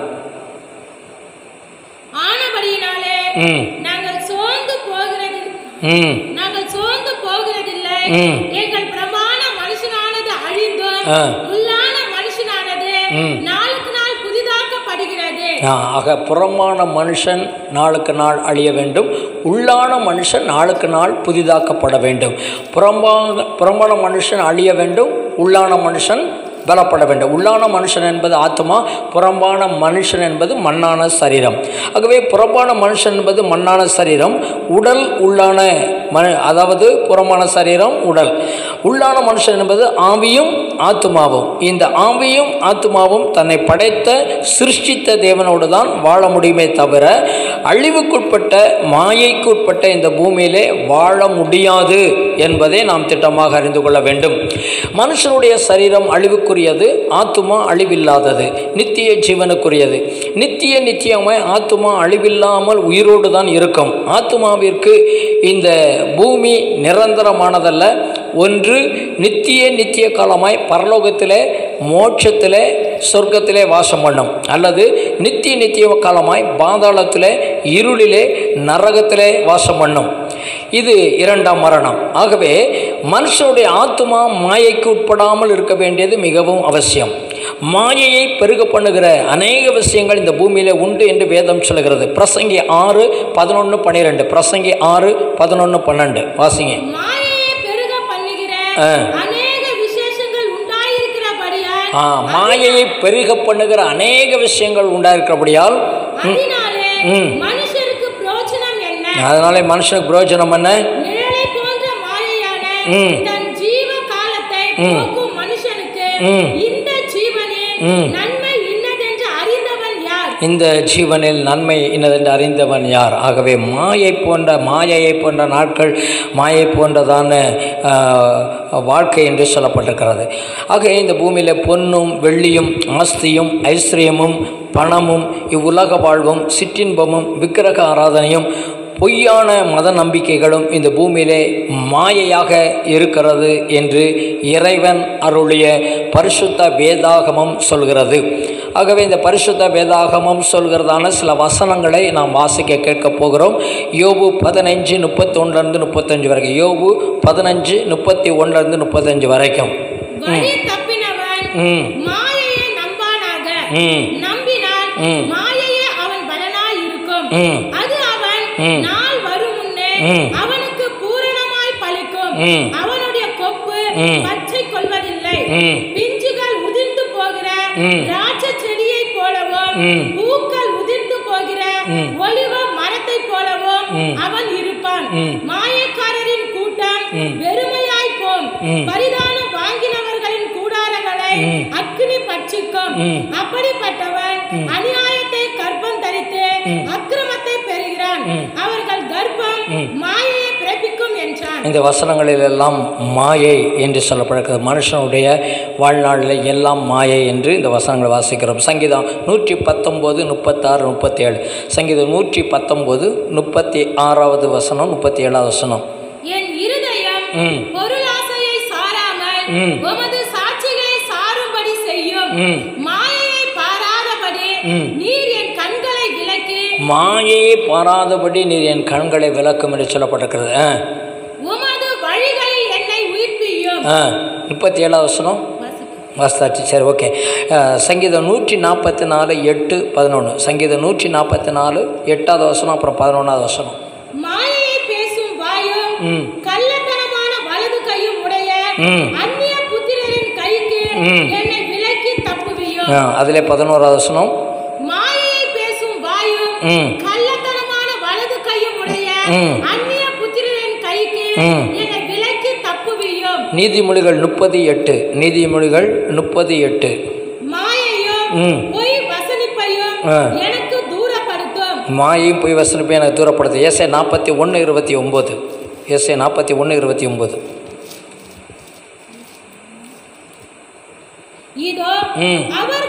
ஆனபடியினாலே ம் நாங்கள் சோர்ந்து போகிறது ம் நாங்கள் சோர்ந்து போகிறதில்லை ம். எங்கள் பிரமாண மனுஷனானது அழிந்தும் ஆ. உள்ளான மனுஷனானது ம். நாளுக்கு நாள் புதிதாக்கப்படுகிறது ஆ, ஆக புறமான மனுஷன் நாளுக்கு நாள் அழிய வேண்டும் உள்ளான மனுஷன் நாளுக்கு நாள் புதிதாக்கப்பட வேண்டும் புறம்பான புறமான மனுஷன் அழிய வேண்டும் உள்ளான மனுஷன் பலப்பட வேண்டும் உள்ளான மனுஷன் என்பது ஆத்மா புறம்பான மனுஷன் என்பது மண்ணான சரீரம் ஆகவே புறம்பான மனுஷன் என்பது மண்ணான சரீரம் உடல் உள்ளான ம அதாவது புறமான சரீரம் உடல் உள்ளான மனுஷன் என்பது ஆவியும் ஆத்மாவும் இந்த ஆவியும் ஆத்மாவும் தன்னை படைத்த சிருஷ்டித்த தேவனோடு தான் வாழ முடியுமே தவிர அழிவுக்குட்பட்ட மாயைக்குட்பட்ட இந்த பூமியிலே வாழ முடியாது என்பதை நாம் திட்டமாக அறிந்து கொள்ள வேண்டும் மனுஷனுடைய சரீரம் அழிவுக்குரியது ஆத்துமா அழிவில்லாதது நித்திய ஜீவனுக்குரியது நித்திய நித்தியமாய் ஆத்துமா அழிவில்லாமல் உயிரோடு தான் இருக்கும் ஆத்துமாவிற்கு இந்த பூமி நிரந்தரமானதல்ல ஒன்று நித்திய நித்திய காலமாய் பரலோகத்திலே மோட்சத்திலே சொர்க்கத்திலே வாசம் பண்ணும் அல்லது நித்திய நித்திய காலமாய் பாதாளத்திலே இருளிலே நரகத்திலே வாசம் பண்ணும் இது இரண்டாம் மரணம் ஆகவே மனுஷனுடைய ஆத்மா மாயைக்கு உட்படாமல் இருக்க வேண்டியது மிகவும் அவசியம் மாயையை பெருக பண்ணுகிற அநேக விஷயங்கள் இந்த பூமியிலே உண்டு என்று வேதம் சொல்கிறது பிரசங்கி ஆறு பதினொன்று பன்னிரெண்டு பிரசங்கி ஆறு பதினொன்று பன்னெண்டு வாசிங்க மாயையை பெருக பண்ணுகிற ஆ. அநேக விசேஷங்கள் உண்டாயிருக்கிறபடியால் ஆ மாயையை பெருக பண்ணுகிற அநேக விஷயங்கள் உண்டாயிருக்கிறபடியால் அதனாலே ம். மனுஷருக்கு பிரோஜனம் என்ன அதனாலே மனுஷனுக்கு பிரயோஜனம் என்ன நிழலை போன்ற மாயையான ம். தன் ஜீவ காலத்தை போக்கும் மனுஷனுக்கு ம். இந்த ஜீவனில் ம். நன்மை இன்னதென்று அறிந்தவன் யார் இந்த ஜீவனில் நன்மை இன்னதென்று அறிந்தவன் யார் ஆகவே மாயை போன்ற மாயையை போன்ற நாட்கள் மாயை போன்றதான ஆ, வாழ்க்கை என்று சொல்லப்பட்டிருக்கிறது ஆக இந்த பூமியில் பொன்னும் வெள்ளியும் ஆஸ்தியும் ஐஸ்வர்யமும் பணமும் இவ்வுலக வாழ்வும் சிற்றின்பமும் விக்கிரக ஆராதனையும் பொய்யான மத நம்பிக்கைகளும் இந்த பூமியிலே மாயையாக இருக்கிறது என்று இறைவன் அருளிய பரிசுத்த வேதாகமம் சொல்கிறது ஆகவே இந்த பரிசுத்த வேதாகமம் சொல்கிறதான சில வசனங்களை நாம் வாசிக்க கேட்க போகிறோம் யோபு பதினஞ்சு முப்பத்தொன்னுலேருந்து முப்பத்தஞ்சு வரைக்கும் யோபு பதினஞ்சு முப்பத்தி ஒன்றுலேருந்து முப்பத்தஞ்சு வரைக்கும் வழி தப்பினவன் ம் மாயையை நம்பானாக ம் நம்பினால் ம். மாயையே அவன் பலனாய் இருக்கும் ம் அது அவன் ம். நாள் வரும் முன்னே ம். அவனுக்கு பூரணமாய் பலிக்கும் ம். அவனுடைய கொப்பு ம். பச்சை கொள்வதில்லை ம். பிஞ்சுகள் உதிர்ந்து போகிற ம். திராட்சை செடியை போலவும் ம். பூக்கள் உதிர்ந்து போகிற ம். ஒலிவ மரத்தை போலவும் ம். அவன் இருப்பான் ம். மாயக்காரரின் கூட்டம் ம். வெறுமையாய் போம் ம். பரிதானம் வாங்கினவர்களின் கூடாரங்களை ம். அக்கினி பட்சிக்கும் ம். அப்படிப்பட்டவன் அநியாயத்தை கர்ப்பம் தரித்து அக்கிரமத்தை பெறுகிறான் அவர்கள் கர்ப்பம் மாயையை பிறப்பிக்கும் என்றான் இந்த வசனங்களில் எல்லாம் மாயை என்று சொல்லப்படுகிறது மனுஷனுடைய வாழ்நாளில் எல்லாம் மாயை என்று இந்த வசனங்களை வாசிக்கிறோம் சங்கீதம் நூற்றி பத்தொம்போது முப்பத்தாறு முப்பத்தி ஏழு சங்கீதம் நூற்றி பத்தொம்போது முப்பத்தி ஆறாவது வசனம் முப்பத்தி ஏழாவது வசனம் என் இருதயம் ம். பொருளாசையை சாராமல் ம். உமது சாட்சிகளை சாரும்படி செய்யும் ம். மாயையை பாராதபடி ம். நீர் என் கண்களை விலக்கி மாயையை பாராதபடி நீர் என் கண்களை விளக்கும் என்று சொல்லப்பட்டிருக்கிறது ஆ உமது வழிகளில் என்னை உயிர்ப்பியும் ஆ முப்பத்தி ஏழாவது வசனம் வாஸ்தாச்சு சரி ஓகே சங்கீதம் நூற்றி நாற்பத்தி நாலு எட்டு பதினொன்று சங்கீதம் நூற்றி நாற்பத்தி நாலு எட்டாவது வசனம் அப்புறம் பதினொன்றாவது வசனம் மாயையை பேசும் வாயும் ம் கள்ளத்தனமான வலது கையும் உடைய ம். அந்நிய புத்திரரின் கைக்கு ம். என்னை விலக்கி தப்புவியும் ஆ அதிலே பதினோராவது வசனம் மாயையை பேசும் வாயும் ம் கள்ளத்தனமான வலது கையும் உடைய ம். அந்நிய புத்திரரின் கைக்கு ம். என்னை விலக்கி தப்புவியும் நீதிமொழிகள் முப்பது எட்டு நீதிமொழிகள் முப்பது எட்டு மாயையும் ம். பொய் வசனிப்பையும் ஆ. எனக்கு தூரப்படுத்தும் மாயையும் போய் வசனப்பை எனக்கு தூரப்படுது ஏசை நாற்பத்தி ஒன்று இருபத்தி ஒம்பது ஏசை நாற்பத்தி ஒன்று இருபத்தி ஒம்பது இதோ ம் அவர்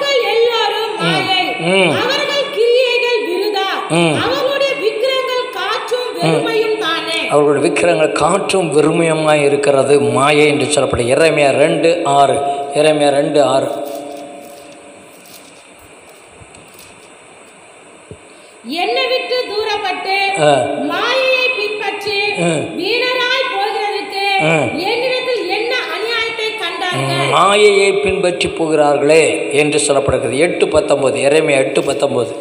ம். அவர்கள் கிரியைகள் விருதா ம். அவர்களுடைய விக்கிரங்கள் காற்றும் வெறுமையும் தானே அவர்களுடைய விக்கிரங்கள் காற்றும் வெறுமையுமாய் இருக்கிறது மாயை என்று சொல்லப்படும் இறைமையா ரெண்டு ஆறு இறைமையா ரெண்டு ஆறு என்னை விட்டு தூரப்பட்டு ஆ. மாயையை பின்பற்றி ம். வீணராய் போகிறதுக்கு ம். என்னிடத்தில் என்ன அநியாயத்தை கண்டார்கள் மாயையை பின்பற்றி போகிறார்களே என்று சொல்லப்படுகிறது எட்டு பத்தொன்பது இறைமையா எட்டு பத்தொன்பது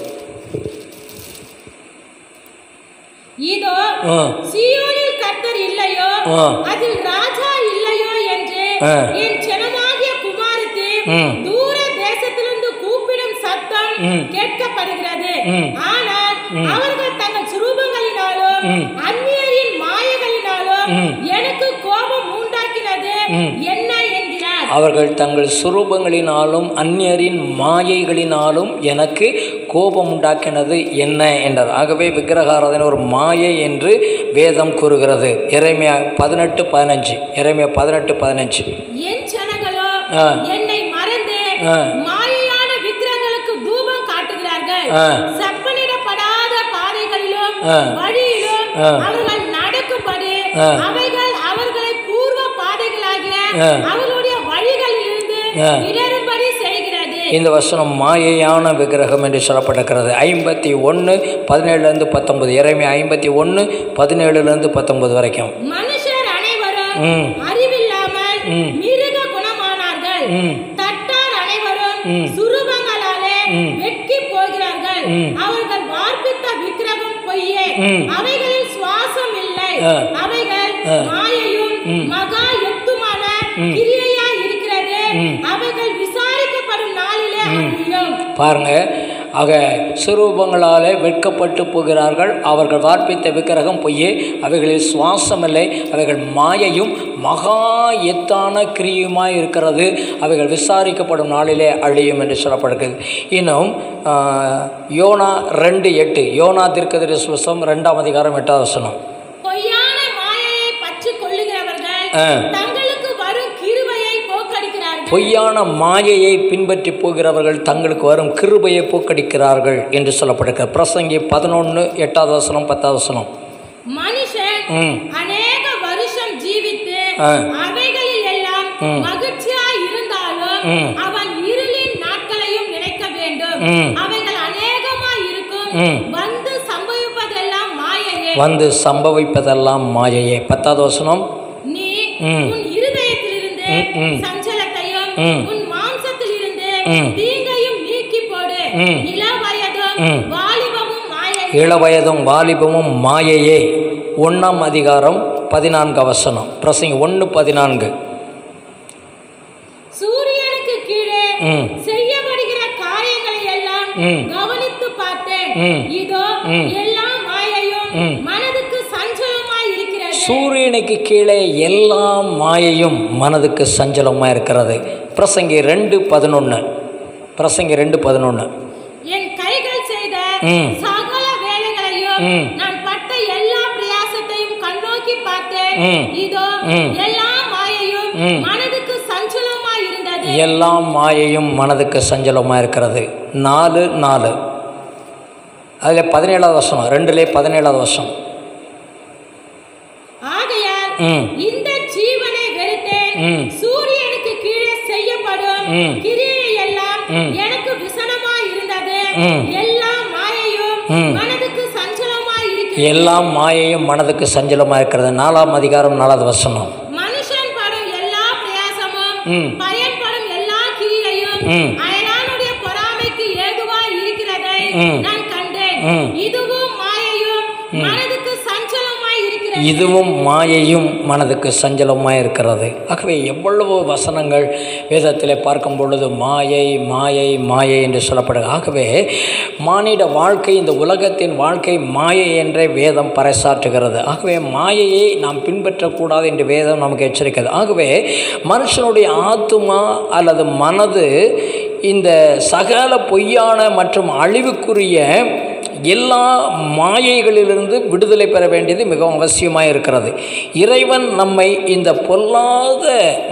இதோ ஆ. சீயோனில் கர்த்தர் இல்லையோ ஆ. அதில் ராஜா இல்லையோ என்று ஆ. என் ஜனமாகிய குமாரத்தி ம். தூர தேசத்திலிருந்து கூப்பிடும் சத்தம் ம். கேட்கப்படுகிறது ம். ஆனால் அவர்கள் தங்கள் சுரூபங்களினாலும் ம். அந்நியரின் மாயைகளினாலும் ம். எனக்கு கோபம் உண்டாக்கினது ம். என்ன என்கிறார் அவர்கள் தங்கள் சுரூபங்களினாலும் அந்நியரின் மாயைகளினாலும் எனக்கு கோபம் உண்டாக்கினது என்ன என்றார் ஆகவே விக்கிரகாராதனை ஒரு மாயை என்று வேதம் கூறுகிறது இறைமையா பதினெட்டு பதினஞ்சு இறைமையா பதினெட்டு பதினஞ்சு என் ஜனங்களோ ஆ. என்னை மறந்து ஆ. மாயையான விக்கிரங்களுக்கு தூபம் காட்டுகிறார்கள் ஆ. செப்பனிடப்படாத பாதைகளிலும் ஆ. வழியிலும் ஆ. அவர்கள் நடக்கும்படி ஆ. அவைகள் அவர்களை பூர்வ பாதைகளாகிய ஆ. அவர்களுடைய வழிகளிலிருந்து ஆ. இடரும்படி செய்கிறது இந்த வசனம் மாயையான விக்கிரகம் என்று சொல்லப்பட்டிருக்கிறது ஐம்பத்தி ஒன்று பதினேழுலேருந்து பத்தொன்பது இறைமை ஐம்பத்தி ஒன்று பதினேழுலேருந்து பத்தொன்பது வரைக்கும் மனுஷர் அனைவரும் ம். அறிவில்லாமல் ம். மிருக குணமானார்கள் ம். தட்டார் அனைவரும் ம். சுரூபங்களாலே ம். வெட்கி போகிறார்கள் ம். அவர்கள் வார்ப்பித்த விக்கிரகம் பொய்யே ம். அவைகளில் சுவாசம் இல்லை ஆ. அவைகள் ஆ. மாயையும் ம். மகா யுக்துமான ம். கிரியையா இருக்கிறது ம். அவைகள் விசாரிக்கப்படும் நாளிலே அழியும் பாருங்க ஆக சுரூபங்களாலே வெட்கப்பட்டு போகிறார்கள் அவர்கள் வார்ப்பித்த விக்கிரகம் பொய்யே அவைகளில் சுவாசமில்லை அவைகள் மாயையும் மகா எத்தான கிரியுமாய் இருக்கிறது அவைகள் விசாரிக்கப்படும் நாளிலே அழியும் என்று சொல்லப்படுகிறது இன்னும் ஆ, யோனா ரெண்டு எட்டு யோனா தீர்க்கதரிசி புஸ்தகம் ரெண்டாம் அதிகாரம் எட்டாவது வசனம் பொய்யான மாயையை பற்றி கொள்ளுகிறவர்கள் ஆ. தங்களுக்கு வரும் கிருபையை போக்கடிக்கிறார்கள் பொய்யான மாயையை பின்பற்றி போகிறவர்கள் தங்களுக்கு வரும் கிருபையை போக்கடிக்கிறார்கள் என்று சொல்லப்படுகிறது பிரசங்கி பதினொன்று எட்டாவது வசனம் பத்தாவது வசனம் மனுஷன் ம் அநேக வருஷம் ஜீவித்து ஆ. அவைகளில் எல்லாம் ம். மகிழ்ச்சியா இருந்தாலும் ம். அவன் இருளின் நாட்களையும் நினைக்க வேண்டும் ம். அவைகள் அநேகமா இருக்கும் ம். வந்து சம்பவிப்பதெல்லாம் மாயையே வந்து சம்பவிப்பதெல்லாம் மாயையே பத்தாவது வசனம் நீ ம். உன் இருதயத்திலிருந்து ம், ம். சஞ்சலத்தையும் ம். உன் மாம்சத்திலிருந்து ம். தீங்கையும் நீக்கி போடு ம். இளவயதும் ம். வாலிபமும் மாயை இளவயதும் வாலிபமும் மாயையே ஒன்றாம் அதிகாரம் பதினான்கு வசனம் பிரசங்க ஒன்று பதினான்கு சூரியனுக்கு கீழே ம். செய்யப்படுகிற காரியங்களை எல்லாம் ம். கவனித்து பார்த்தேன் ம். இதோ ம். எல்லாம் மாயையும் ம். மனதுக்கு சஞ்சலமாய் இருக்கிறது சூரியனுக்கு கீழே எல்லா மாயையும் மனதுக்கு சஞ்சலமாக இருக்கிறது பிரசங்கி ரெண்டு பதினொன்று பிரசங்கி ரெண்டு பதினொன்று என் கைகள் செய்த ம். சகல வேலைகளையும் ம். நான் பட்ட எல்லா பிரயாசத்தையும் கண்ணோக்கி பார்த்தேன் ம். இதோ ம். எல்லா மாயையும் ம். மனதுக்கு சஞ்சலமாய் இருந்தது எல்லா மாயையும் மனதுக்கு சஞ்சலமாக இருக்கிறது நாலு நாலு அதில் பதினேழாவது வருஷம் ரெண்டுலே பதினேழாவது வருஷம் ஆகையால் ம் இந்த ஜீவனை வெறுத்தேன் ம். சூரியனுக்கு கீழே செய்யப்படும் ம். கிரியை எல்லாம் ம். எனக்கு விசனமாய் இருந்தது ம். எல்லா மாயையும் ம். மனதுக்கு சஞ்சலமாய் இருக்கிறது எல்லா மாயையும் மனதுக்கு சஞ்சலமாக இருக்கிறது நாலாம் அதிகாரம் நாலாவது வசனம் மனுஷன் படும் எல்லா பிரயாசமும் ம். பயன்படும் எல்லா கிரியையும் ம். அயலானுடைய பொறாமைக்கு ஏதுவாய் இருக்கிறதை ம். நான் கண்டேன் ம். இதுவும் மாயையும் மனதுக்கு சஞ்சலமாய் இருக்கிறது இதுவும் மாயையும் மனதுக்கு சஞ்சலமாக இருக்கிறது ஆகவே எவ்வளவு வசனங்கள் வேதத்தில் பார்க்கும் பொழுது மாயை மாயை மாயை என்று சொல்லப்படுது ஆகவே மானிட வாழ்க்கை இந்த உலகத்தின் வாழ்க்கை மாயை என்றே வேதம் பறைசாற்றுகிறது ஆகவே மாயையை நாம் பின்பற்றக்கூடாது என்று வேதம் நமக்கு எச்சரிக்கிறது ஆகவே மனுஷனுடைய ஆத்துமா அல்லது மனது இந்த சகல பொய்யான மற்றும் அழிவுக்குரிய எல்லா மாயைகளிலிருந்து விடுதலை பெற வேண்டியது மிகவும் அவசியமாக இருக்கிறது இறைவன் நம்மை இந்த பொல்லாத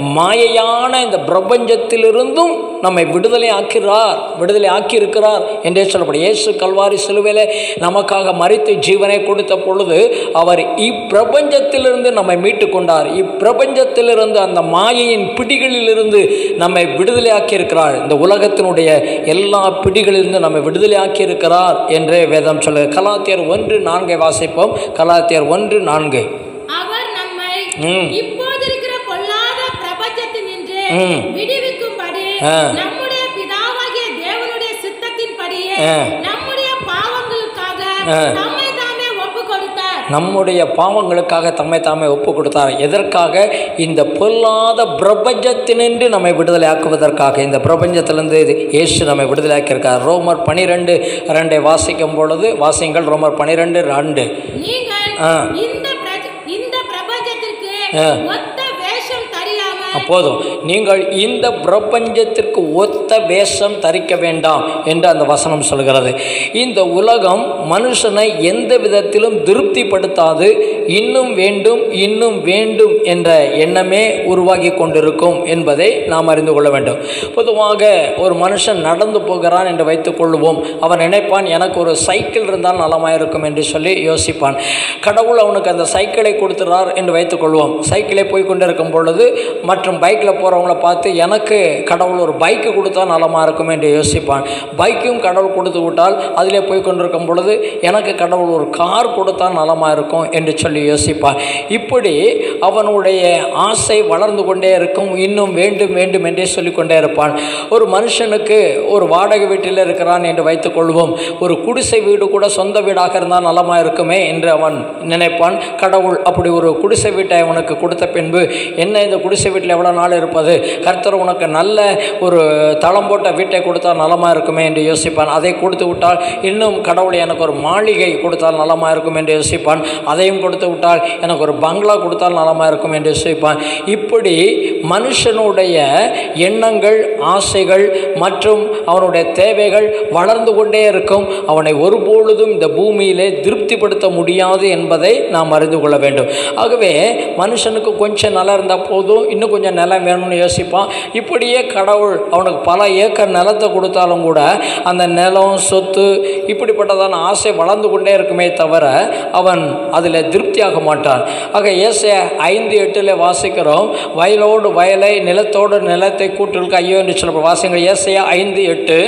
மாயையான இந்த பிரபஞ்சத்திலிருந்தும் நம்மை விடுதலை ஆக்கிறார் விடுதலை ஆக்கியிருக்கிறார் என்றே சொல்லப்படும் இயேசு கல்வாரி சிலுவையில் நமக்காக மறித்து ஜீவனை கொடுத்த பொழுது அவர் இப்பிரபஞ்சத்திலிருந்து நம்மை மீட்டு கொண்டார் இப்பிரபஞ்சத்திலிருந்து அந்த மாயையின் பிடிகளிலிருந்து நம்மை விடுதலை ஆக்கியிருக்கிறார் இந்த உலகத்தினுடைய எல்லா பிடிகளிலிருந்து நம்மை விடுதலை ஆக்கியிருக்கிறார் என்றே வேதம் சொல்லுது கலாத்தியர் ஒன்று நான்கை வாசிப்போம் கலாத்தியர் ஒன்று நான்கு அவர் நம்மை ம். இப்போது இருக்கிற பொல்லாத பிரபஞ்சத்தினின்று ம். விடுவிக்கும்படி ஆ. நம்முடைய பிதாவாகிய தேவனுடைய சித்தத்தின்படியே ஆ. நம்முடைய பாவங்களுக்காக ஆ. நம்மை தாமே ஒப்பு கொடுத்தார் நம்முடைய பாவங்களுக்காக தம்மை தாமே ஒப்பு கொடுத்தார் எதற்காக இந்த பொல்லாத பிரபஞ்சத்தினின்று நம்மை விடுதலை ஆக்குவதற்காக இந்த பிரபஞ்சத்திலிருந்து இது இயேசு நம்மை விடுதலை ஆக்கியிருக்கார் ரோமர் பனிரெண்டு ரெண்டை வாசிக்கும் பொழுது வாசிங்கள் ரோமர் பனிரெண்டு ரெண்டு நீங்கள் ஆ. இந்த பிரஜ- இந்த பிரபஞ்சத்திற்கு ஆ. ஒத்த வேஷம் தெரியாமல் போதும் நீங்கள் இந்த பிரபஞ்சத்திற்கு ஒத்த வேஷம் தரிக்க வேண்டாம் என்று அந்த வசனம் சொல்கிறது இந்த உலகம் மனுஷனை எந்த விதத்திலும் திருப்திப்படுத்தாது இன்னும் வேண்டும் இன்னும் வேண்டும் என்ற எண்ணமே உருவாகி கொண்டிருக்கும் என்பதை நாம் அறிந்து கொள்ள வேண்டும் பொதுவாக ஒரு மனுஷன் நடந்து போகிறான் என்று வைத்துக் கொள்வோம் அவன் நினைப்பான் எனக்கு ஒரு சைக்கிள் இருந்தால் நலமாயிருக்கும் என்று சொல்லி யோசிப்பான் கடவுள் அவனுக்கு அந்த சைக்கிளை கொடுத்துறார் என்று வைத்துக் கொள்வோம் சைக்கிளை போய் கொண்டிருக்கும் பொழுது மற்றும் பைக்கில் போகிறவங்கள பார்த்து எனக்கு கடவுள் ஒரு பைக்கு கொடுத்தா நலமாக இருக்கும் என்று யோசிப்பான் பைக்கும் கடவுள் கொடுத்து விட்டால் அதிலே போய் கொண்டிருக்கும் பொழுது எனக்கு கடவுள் ஒரு கார் கொடுத்தா நலமாக இருக்கும் என்று சொல்லி யோசிப்பான் இப்படி அவனுடைய ஆசை வளர்ந்து கொண்டே இருக்கும் இன்னும் வேண்டும் வேண்டும் என்றே சொல்லிக்கொண்டே இருப்பான் ஒரு மனுஷனுக்கு ஒரு வாடகை வீட்டில் இருக்கிறான் என்று வைத்துக் கொள்வோம் ஒரு குடிசை வீடு கூட சொந்த வீடாக இருந்தால் நலமாக இருக்குமே என்று அவன் நினைப்பான் கடவுள் அப்படி ஒரு குடிசை வீட்டை அவனுக்கு கொடுத்த பின்பு என்ன இந்த குடிசை வீட்டில் எவ்வளோ நாள் இருப்பது கர்த்தர் உனக்கு நல்ல ஒரு தளம் போட்ட வீட்டை கொடுத்தா நலமாக இருக்குமே என்று யோசிப்பான் அதை கொடுத்து விட்டால் இன்னும் கடவுள் எனக்கு ஒரு மாளிகை கொடுத்தால் நலமாக இருக்கும் என்று யோசிப்பான் அதையும் கொடுத்து விட்டால் எனக்கு ஒரு பங்களா கொடுத்தால் நலமாக இருக்கும் என்று யோசிப்பான் இப்படி மனுஷனுடைய எண்ணங்கள் ஆசைகள் மற்றும் அவனுடைய தேவைகள் வளர்ந்து கொண்டே இருக்கும் அவனை ஒருபொழுதும் இந்த பூமியிலே திருப்திப்படுத்த முடியாது என்பதை நாம் அறிந்து கொள்ள வேண்டும் ஆகவே மனுஷனுக்கு கொஞ்சம் நிலம் இருந்தால் போதும் இன்னும் கொஞ்சம் நிலம் வேணும்னு யோசிப்பான் இப்படியே கடவுள் அவனுக்கு பல ஏக்கர் நிலத்தை கொடுத்தாலும் கூட அந்த நிலம் சொத்து இப்படிப்பட்டதான ஆசை வளர்ந்து கொண்டே இருக்குமே தவிர அவன் அதில் திருப்தியாக மாட்டான் ஆக ஏசை ஐந்து எட்டில் வாசிக்கிறோம் வயலோடு வயலை நிலத்தோடு நிலத்தை கூட்டிற்கு ஐயோ என்று சொல்ல வாசிங்க ஏசையா ஐந்து எட்டு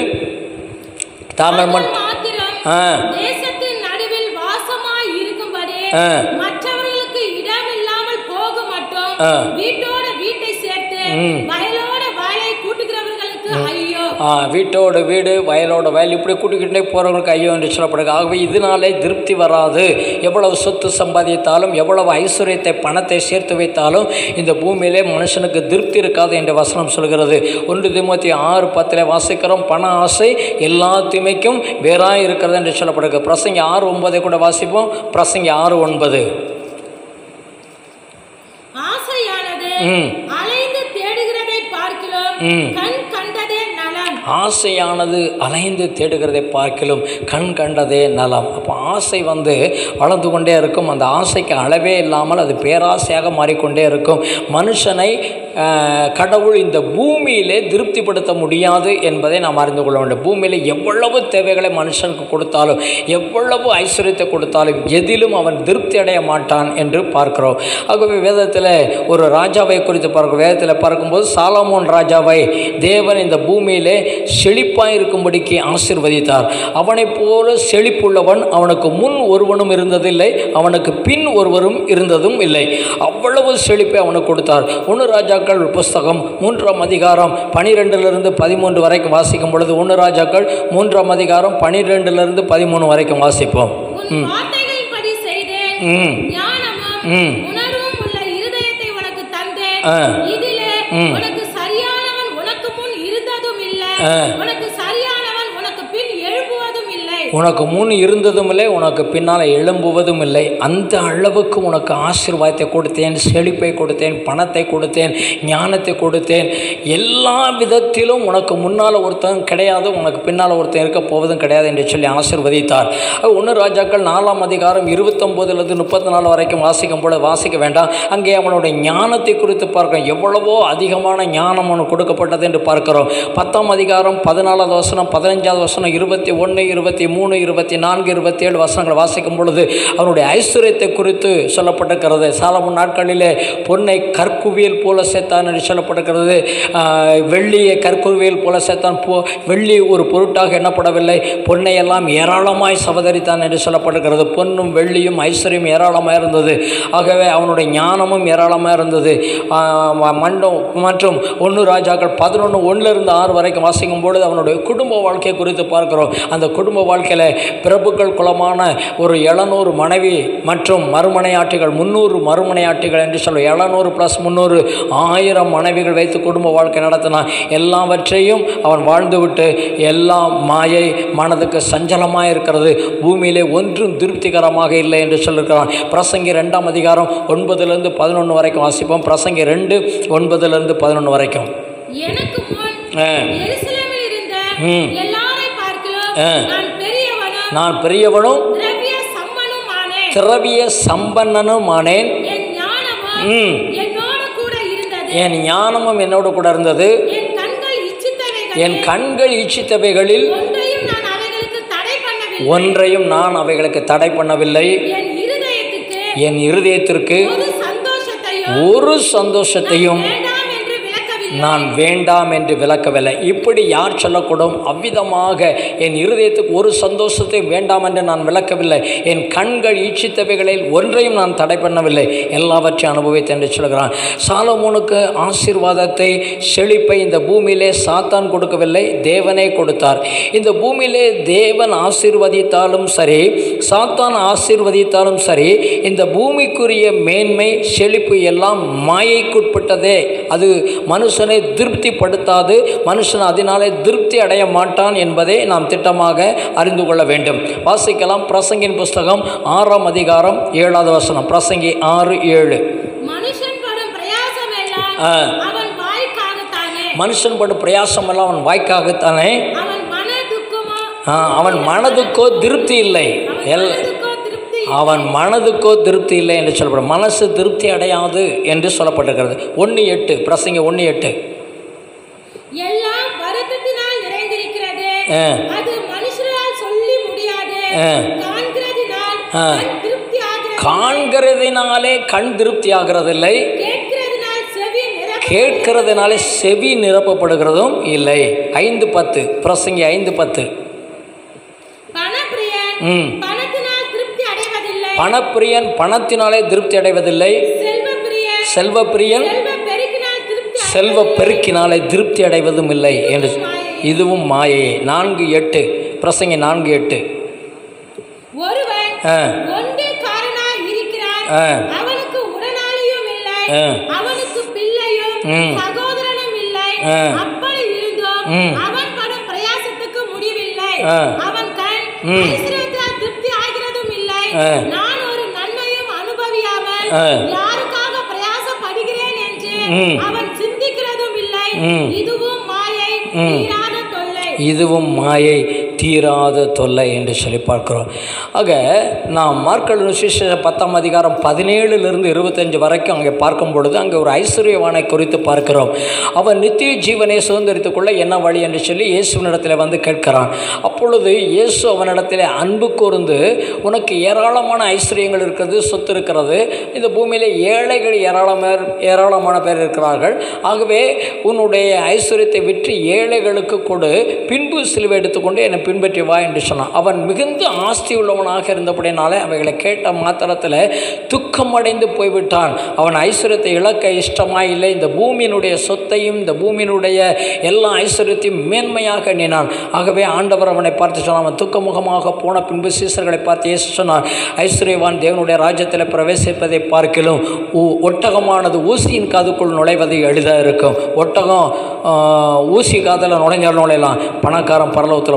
தாங்கள் மட்டும் மாத்திரம் ஆ தேசத்தின் நடுவில் வாசமாய் இருக்கும்படி ஆ. மற்றவர்களுக்கு இடம் இல்லாமல் போக மட்டும் ஆ. வீட்டோட வீட்டை சேர்த்து ம். வயலோட வயலை கூட்டுகிறவர்களுக்கு ஐயோ ஆ, வீட்டோட வீடு வயலோட வயல் இப்படி கூட்டிக்கிட்டே போகிறவங்களுக்கு ஐயோ என்று சொல்லப்படுது ஆகவே இதனாலே திருப்தி வராது எவ்வளவு சொத்து சம்பாதித்தாலும் எவ்வளவு ஐஸ்வர்யத்தை பணத்தை சேர்த்து வைத்தாலும் இந்த பூமியிலே மனுஷனுக்கு திருப்தி இருக்காது என்ற வசனம் சொல்கிறது ஒன்று திமுத்தி ஆறு பத்தில் வாசிக்கிறோம் பண ஆசை எல்லா தீமைக்கும் வேறாக இருக்கிறது என்று சொல்லப்படுகிறது பிரசங்க ஆறு ஒன்பதை கூட வாசிப்போம் பிரசங்க ஆறு ஒன்பது ஆசையானது ம். அலைந்து தேடுகிறதை பார்க்கிறோம் ம். கண் கண்டதே நலம் ஆசையானது அலைந்து தேடுகிறதை பார்க்கிலும் கண் கண்டதே நலம் அப்போ ஆசை வந்து வளர்ந்து கொண்டே இருக்கும் அந்த ஆசைக்கு அளவே இல்லாமல் அது பேராசையாக மாறிக்கொண்டே இருக்கும் மனுஷனை ஆஹ், கடவுள் இந்த பூமியிலே திருப்திப்படுத்த முடியாது என்பதை நாம் அறிந்து கொள்ள வேண்டும் பூமியில் எவ்வளவு தேவைகளை மனுஷனுக்கு கொடுத்தாலும் எவ்வளவு ஐஸ்வர்யத்தை கொடுத்தாலும் எதிலும் அவன் திருப்தி அடைய மாட்டான் என்று பார்க்கிறோம் ஆகவே வேதத்தில் ஒரு ராஜாவை குறித்து பார்க்கிறோம் வேதத்தில் பார்க்கும்போது சாலமோன் ராஜாவை தேவன் இந்த பூமியிலே செழிப்பாய் இருக்கும்படிக்கு ஆசீர்வதித்தார் அவனைப் போல செழிப்புள்ளவன் அவனுக்கு முன் ஒருவனும் இருந்ததில்லை அவனுக்கு பின் ஒருவரும் இருந்ததும் இல்லை அவ்வளவு செழிப்பை அவனுக்கு கொடுத்தார் ஒன்று ராஜாக்கள் புஸ்தகம் மூன்றாம் அதிகாரம் பனிரெண்டிலிருந்து பதிமூன்று வரைக்கும் வாசிக்கும் பொழுது ஒன்று ராஜாக்கள் மூன்றாம் அதிகாரம் பனிரெண்டிலிருந்து பதிமூணு வரைக்கும் வாசிப்போம் உன் வார்த்தைகளின்படி செய்தேன் ம் ஞானமும் ம். உணர்வும் உள்ள இருதயத்தை உனக்கு தந்தேன் ஆ. இதிலே ம். உனக்கு சரியானவன் உனக்கு முன் இருந்ததும் இல்லை ஆ. உனக்கு சரியானவன் உனக்கு பின் எழுப்புவதும் இல்லை உனக்கு முன் இருந்ததும் இல்லை உனக்கு பின்னால் எழும்புவதும் இல்லை அந்த அளவுக்கு உனக்கு ஆசீர்வாதத்தை கொடுத்தேன் செழிப்பை கொடுத்தேன் பணத்தை கொடுத்தேன் ஞானத்தை கொடுத்தேன் எல்லா விதத்திலும் உனக்கு முன்னால் ஒருத்தன் கிடையாது உனக்கு பின்னால் ஒருத்தன் இருக்க போவதும் கிடையாது என்று சொல்லி ஆசீர்வதித்தார் ஒன்று ராஜாக்கள் நாலாம் அதிகாரம் இருபத்தொம்போதுலேருந்து முப்பத்தி நாலு வரைக்கும் வாசிக்கும் பொழுது வாசிக்க வேண்டாம் அங்கே அவனுடைய ஞானத்தை குறித்து பார்க்கிறோம் எவ்வளவோ அதிகமான ஞானம் அவனுக்கு கொடுக்கப்பட்டது என்று பார்க்கிறோம் பத்தாம் அதிகாரம் பதினாலாவது வசனம் பதினஞ்சாவது வசனம் இருபத்தி ஒன்று இருபத்தி மூணு இருபத்தி நான்கு இருபத்தி ஏழு வசனங்கள் வாசிக்கும் பொழுது அவனுடைய ஐஸ்வர்யத்தை குறித்து சொல்லப்பட்டிருக்கிறது சாலமுன் நாட்களிலே பொன்னை கற்குவியல் போல சேர்த்தான் என்று சொல்லப்பட்டிருக்கிறது ஆஹ், வெள்ளியை கற்குவியல் போல சேர்த்தான் போ வெள்ளி ஒரு பொருட்டாக எண்ணப்படவில்லை பொன்னை எல்லாம் ஏராளமாய் சபதரித்தான் என்று சொல்லப்பட்டிருக்கிறது பொன்னும் வெள்ளியும் ஐஸ்வர்யம் ஏராளமாக இருந்தது ஆகவே அவனுடைய ஞானமும் ஏராளமாக இருந்தது ஆஹ், ம- மண்டம் மற்றும் ஒன்று ராஜாக்கள் பதினொன்று ஒன்றிலிருந்து ஆறு வரைக்கும் வாசிக்கும் பொழுது அவனுடைய குடும்ப வாழ்க்கை குறித்து பார்க்கிறோம் அந்த குடும்ப வாழ்க்கையில் பிரபுக்கள் குலமான ஒரு எழுநூறு மனைவி மற்றும் மறுமனையாட்டிகள் முந்நூறு மறுமனையாட்டிகள் என்று சொல்லுவோம் எழுநூறு ப்ளஸ் முந்நூறு ஆயிரம் மனைவிகள் வைத்து குடும்ப வாழ்க்கை நடத்தினான் எல்லாவற்றையும் அவன் வாழ்ந்துவிட்டு எல்லாம் மாயை மனதுக்கு சஞ்சலமாக இருக்கிறது பூமியிலே ஒன்றும் திருப்திகரமாக இல்லை என்று சொல்லியிருக்கிறான் பிரசங்கி ரெண்டாம் அதிகாரம் ஒன்பதுலேருந்து பதினொன்று வரைக்கும் வாசிப்போம் பிரசங்கி ரெண்டு ஒன்பதுலேருந்து பதினொன்று வரைக்கும் எனக்கு முன் ஆ. எருசலேமில் இருந்த ம். எல்லாரை பார்க்கிலும் ஆ. நான் பெரியவனும் நான் பெரியவனும் திரவிய சம்மனுமானேன் திரவிய சம்பன்னனும் ஆனேன் என் ஞானமும் ம். என்னோடு கூட இருந்தது என் ஞானமும் என்னோடு கூட இருந்தது என் கண்கள் இச்சித்தவைகள் என் கண்கள் இச்சித்தவைகளில் ஒன்றையும் நான் அவைகளுக்கு தடை பண்ணவில்லை ஒன்றையும் நான் அவைகளுக்கு தடை பண்ணவில்லை என் இருதயத்துக்கு என் இருதயத்திற்கு ஒரு சந்தோஷத்தையும் ஒரு சந்தோஷத்தையும் வேண்டாம் என்று விளக்கவில்லை நான் வேண்டாம் என்று விளக்கவில்லை இப்படி யார் சொல்லக்கூடும் அவ்விதமாக என் இருதயத்துக்கு ஒரு சந்தோஷத்தை வேண்டாம் என்று நான் விளக்கவில்லை என் கண்கள் ஈச்சித்தவைகளில் ஒன்றையும் நான் தடை பண்ணவில்லை எல்லாவற்றையும் அனுபவித்தேன் என்று சொல்கிறான் சாலமோனுக்கு ஆசீர்வாதத்தை செழிப்பை இந்த பூமியிலே சாத்தான் கொடுக்கவில்லை தேவனே கொடுத்தார் இந்த பூமியிலே தேவன் ஆசீர்வதித்தாலும் சரி சாத்தான் ஆசீர்வதித்தாலும் சரி இந்த பூமிக்குரிய மேன்மை செழிப்பு எல்லாம் மாயைக்குட்பட்டதே அது மனுஷனை திருப்திப்படுத்தாது மனுஷன் அதனாலே திருப்தி அடைய மாட்டான் என்பதை நாம் திட்டமாக அறிந்து கொள்ள வேண்டும் வாசிக்கலாம் பிரசங்கின் புஸ்தகம் ஆறாம் அதிகாரம் ஏழாவது வசனம் பிரசங்கி ஆறு ஏழு மனுஷன் படும் பிரயாசம் எல்லாம் ஆ. அவன் வாய்க்காகத்தானே மனுஷன் படும் பிரயாசம் எல்லாம் அவன் வாய்க்காகத்தானே அவன் மன துக்கமோ ஆ, அவன் மனதுக்கோ திருப்தி இல்லை எல் மனதுக்கோ திருப்தி அவன் மனதுக்கோ திருப்தி இல்லை என்று சொல்லப்படும் மனசு திருப்தி அடையாது என்று சொல்லப்பட்டிருக்கிறது ஒன்று எட்டு பிரசங்க ஒன்று எட்டு எல்லாம் வருத்தத்தினால் நிறைந்திருக்கிறது ஆ. அது மனுஷரால் சொல்லி முடியாது ஆ. காண்கிறதினால் ஆ. கண் திருப்தி ஆகிறது காண்கிறதினாலே கண் திருப்தி ஆகிறதில்லை கேட்கிறதினால் செவி நிரப்ப கேட்கிறதுனாலே செவி நிரப்பப்படுகிறதும் இல்லை ஐந்து பத்து பிரசங்கி ஐந்து பத்து பணப்பிரியன் ம் பணத்தினால் திருப்தி அடைவதில்லை பணப்பிரியன் பணத்தினாலே திருப்தி அடைவதில்லை செல்வப்பிரியன் செல்வப்பிரியன் செல்வ பெருக்கினால் திருப்தி செல்வ பெருக்கினாலே திருப்தி அடைவதும் இல்லை என்று இதுவும் மாயையே நான்கு எட்டு பிரசங்கி நான்கு எட்டு ஒருவன் ஆ. ஒன்றிக்காரனாய் இருக்கிறான் ஆ. அவனுக்கு உடனாளியும் இல்லை ஆ. அவனுக்கு பிள்ளையும் ம். சகோதரனும் இல்லை ஆ. அப்படி இருந்தும் ம். அவன் படும் பிரயாசத்துக்கு முடிவில்லை ஆ. அவன் கண் ம். ஐஸ்வர்யத்தால் திருப்தி ஆகிறதும் இல்லை ஆ. நான் ஒரு நன்மையும் அனுபவியாமல் ஆ. யாருக்காக பிரயாசப்படுகிறேன் என்று ம். அவன் சிந்திக்கிறதும் இல்லை ம். இதுவும் மாயை ம். தீராத தொல்லை இதுவும் மாயை தீராத தொல்லை என்று சொல்லி பார்க்கிறோம் ஆக நாம் மார்க்கல் விசேஷ பத்தாம் அதிகாரம் பதினேழுலேருந்து இருபத்தஞ்சு வரைக்கும் அங்கே பார்க்கும் பொழுது அங்கே ஒரு ஐஸ்வர்யவானை குறித்து பார்க்கிறோம் அவன் நித்திய ஜீவனை சுதந்திரித்துக் கொள்ள என்ன வழி என்று சொல்லி இயேசுவினிடத்தில் வந்து கேட்கிறான் அப்பொழுது இயேசு அவனிடத்தில் அன்பு கூர்ந்து உனக்கு ஏராளமான ஐஸ்வர்யங்கள் இருக்கிறது சொத்து இருக்கிறது இந்த பூமியில் ஏழைகள் ஏராளமான ஏராளமான பேர் இருக்கிறார்கள் ஆகவே உன்னுடைய ஐஸ்வர்யத்தை விற்று ஏழைகளுக்கு கொடு பின்பு சிலுவை எடுத்துக்கொண்டு என்னை பின்பற்றி வா என்று சொன்னான் அவன் மிகுந்த ஆஸ்தி உள்ளவனாக இருந்தபடினாலே அவைகளை கேட்ட மாத்திரத்தில் துக்கமடைந்து போய்விட்டான் அவன் ஐஸ்வர்யத்தை இழக்க இஷ்டமாய் இல்லை இந்த பூமியினுடைய சொத்தையும் இந்த பூமியினுடைய எல்லா ஐஸ்வர்யத்தையும் மேன்மையாக எண்ணினான் ஆகவே ஆண்டவர் அவனை பார்த்து சொன்னான் அவன் துக்கமுகமாக போன பின்பு சீசர்களை பார்த்து இயேசு சொன்னார் ஐஸ்வர்யவான் தேவனுடைய ராஜ்யத்தில் பிரவேசிப்பதை பார்க்கிலும் ஊ- ஒட்டகமானது ஊசியின் காதுக்குள் நுழைவது எளிதாக இருக்கும் ஒட்டகம் ஆ, ஊசி காதில் நுழைஞ்சால் நுழையலாம் பணக்காரன் பரலோகத்தில் போக முடியாது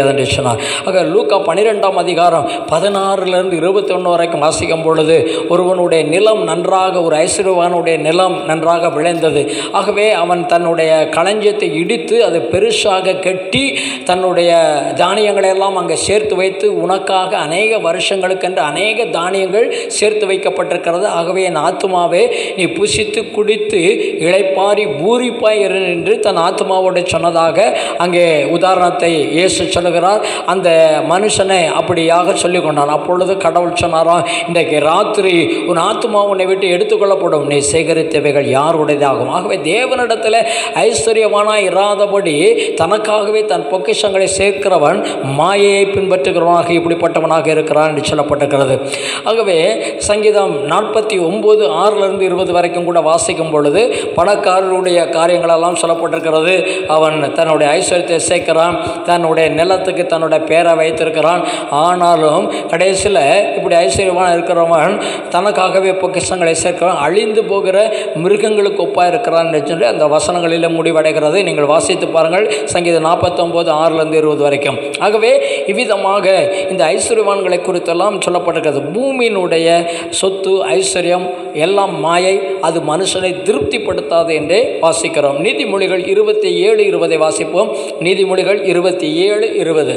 முடியாது என்று சொன்னார் ஆக லூக்கா பன்னிரெண்டாம் அதிகாரம் பதினாறுலேருந்து இருபத்தொன்று வரைக்கும் வாசிக்கும் பொழுது ஒருவனுடைய நிலம் நன்றாக ஒரு ஐஸ்வர்யவானுடைய நிலம் நன்றாக விளைந்தது ஆகவே அவன் தன்னுடைய களஞ்சியத்தை இடித்து அதை பெருசாக கட்டி தன்னுடைய தானியங்களை எல்லாம் அங்கே சேர்த்து வைத்து உனக்காக அநேக வருஷங்களுக்கென்று அநேக தானியங்கள் சேர்த்து வைக்கப்பட்டிருக்கிறது ஆகவே என் ஆத்மாவே நீ புசித்து குடித்து இளைப்பாரி பூரிப்பாய் இரு என்று தன் ஆத்மாவோடு சொன்னதாக அங்கே உதாரணத்தை இயேசு சொல்லுகிறார் அந்த மனுஷனை அப்படியாக சொல்லி கொண்டான் அப்பொழுது கடவுள் சொன்னாராம் இன்றைக்கு ராத்திரி உன் ஆத்மா உன்னை விட்டு எடுத்துக்கொள்ளப்படும் நீ சேகரித்தவைகள் யாருடையதாகும் ஆகவே தேவனிடத்தில் ஐஸ்வர்யவானாய் இராதபடி தனக்காகவே தன் பொக்கிஷங்களை சேர்க்கிறவன் மாயையை பின்பற்றுகிறவனாக இப்படிப்பட்டவனாக இருக்கிறான் என்று சொல்லப்பட்டிருக்கிறது ஆகவே சங்கீதம் நாற்பத்தி ஒம்பது ஆறிலிருந்து இருபது வரைக்கும் கூட வாசிக்கும் பொழுது பணக்காரருடைய காரியங்களெல்லாம் சொல்லப்பட்டிருக்கிறது அவன் தன்னுடைய ஐஸ்வர்யத்தை சேர்க்கிறான் தன்னுடைய நிலத்துக்கு தன்னுடைய பேரை வைத்திருக்கிறான் ஆனாலும் கடைசியில் இப்படி ஐஸ்வர்யமான இருக்கிறவன் தனக்காகவே பொக்கிஷங்களை சேர்க்கிறான் அழிந்து போகிற மிருகங்களுக்கு ஒப்பாக இருக்கிறான் என்று சொல்லி அந்த வசனங்களில் முடிவடைகிறது நீங்கள் வாசித்து பாருங்கள் சங்கீதம் நாற்பத்தொம்போது ஆறிலிருந்து இருபது வரைக்கும் ஆகவே இவ்விதமாக இந்த ஐஸ்வர்யவான்களை குறித்தெல்லாம் சொல்லப்பட்டிருக்கிறது பூமியினுடைய சொத்து ஐஸ்வர்யம் எல்லாம் மாயை அது மனுஷனை திருப்திப்படுத்தாது என்றே வாசிக்கிறோம் நீதிமொழிகள் இருபத்தி ஏழு இருபதை வாசிப்போம் நீதிமொழிகள் இருபத்தி ஏழு இருபது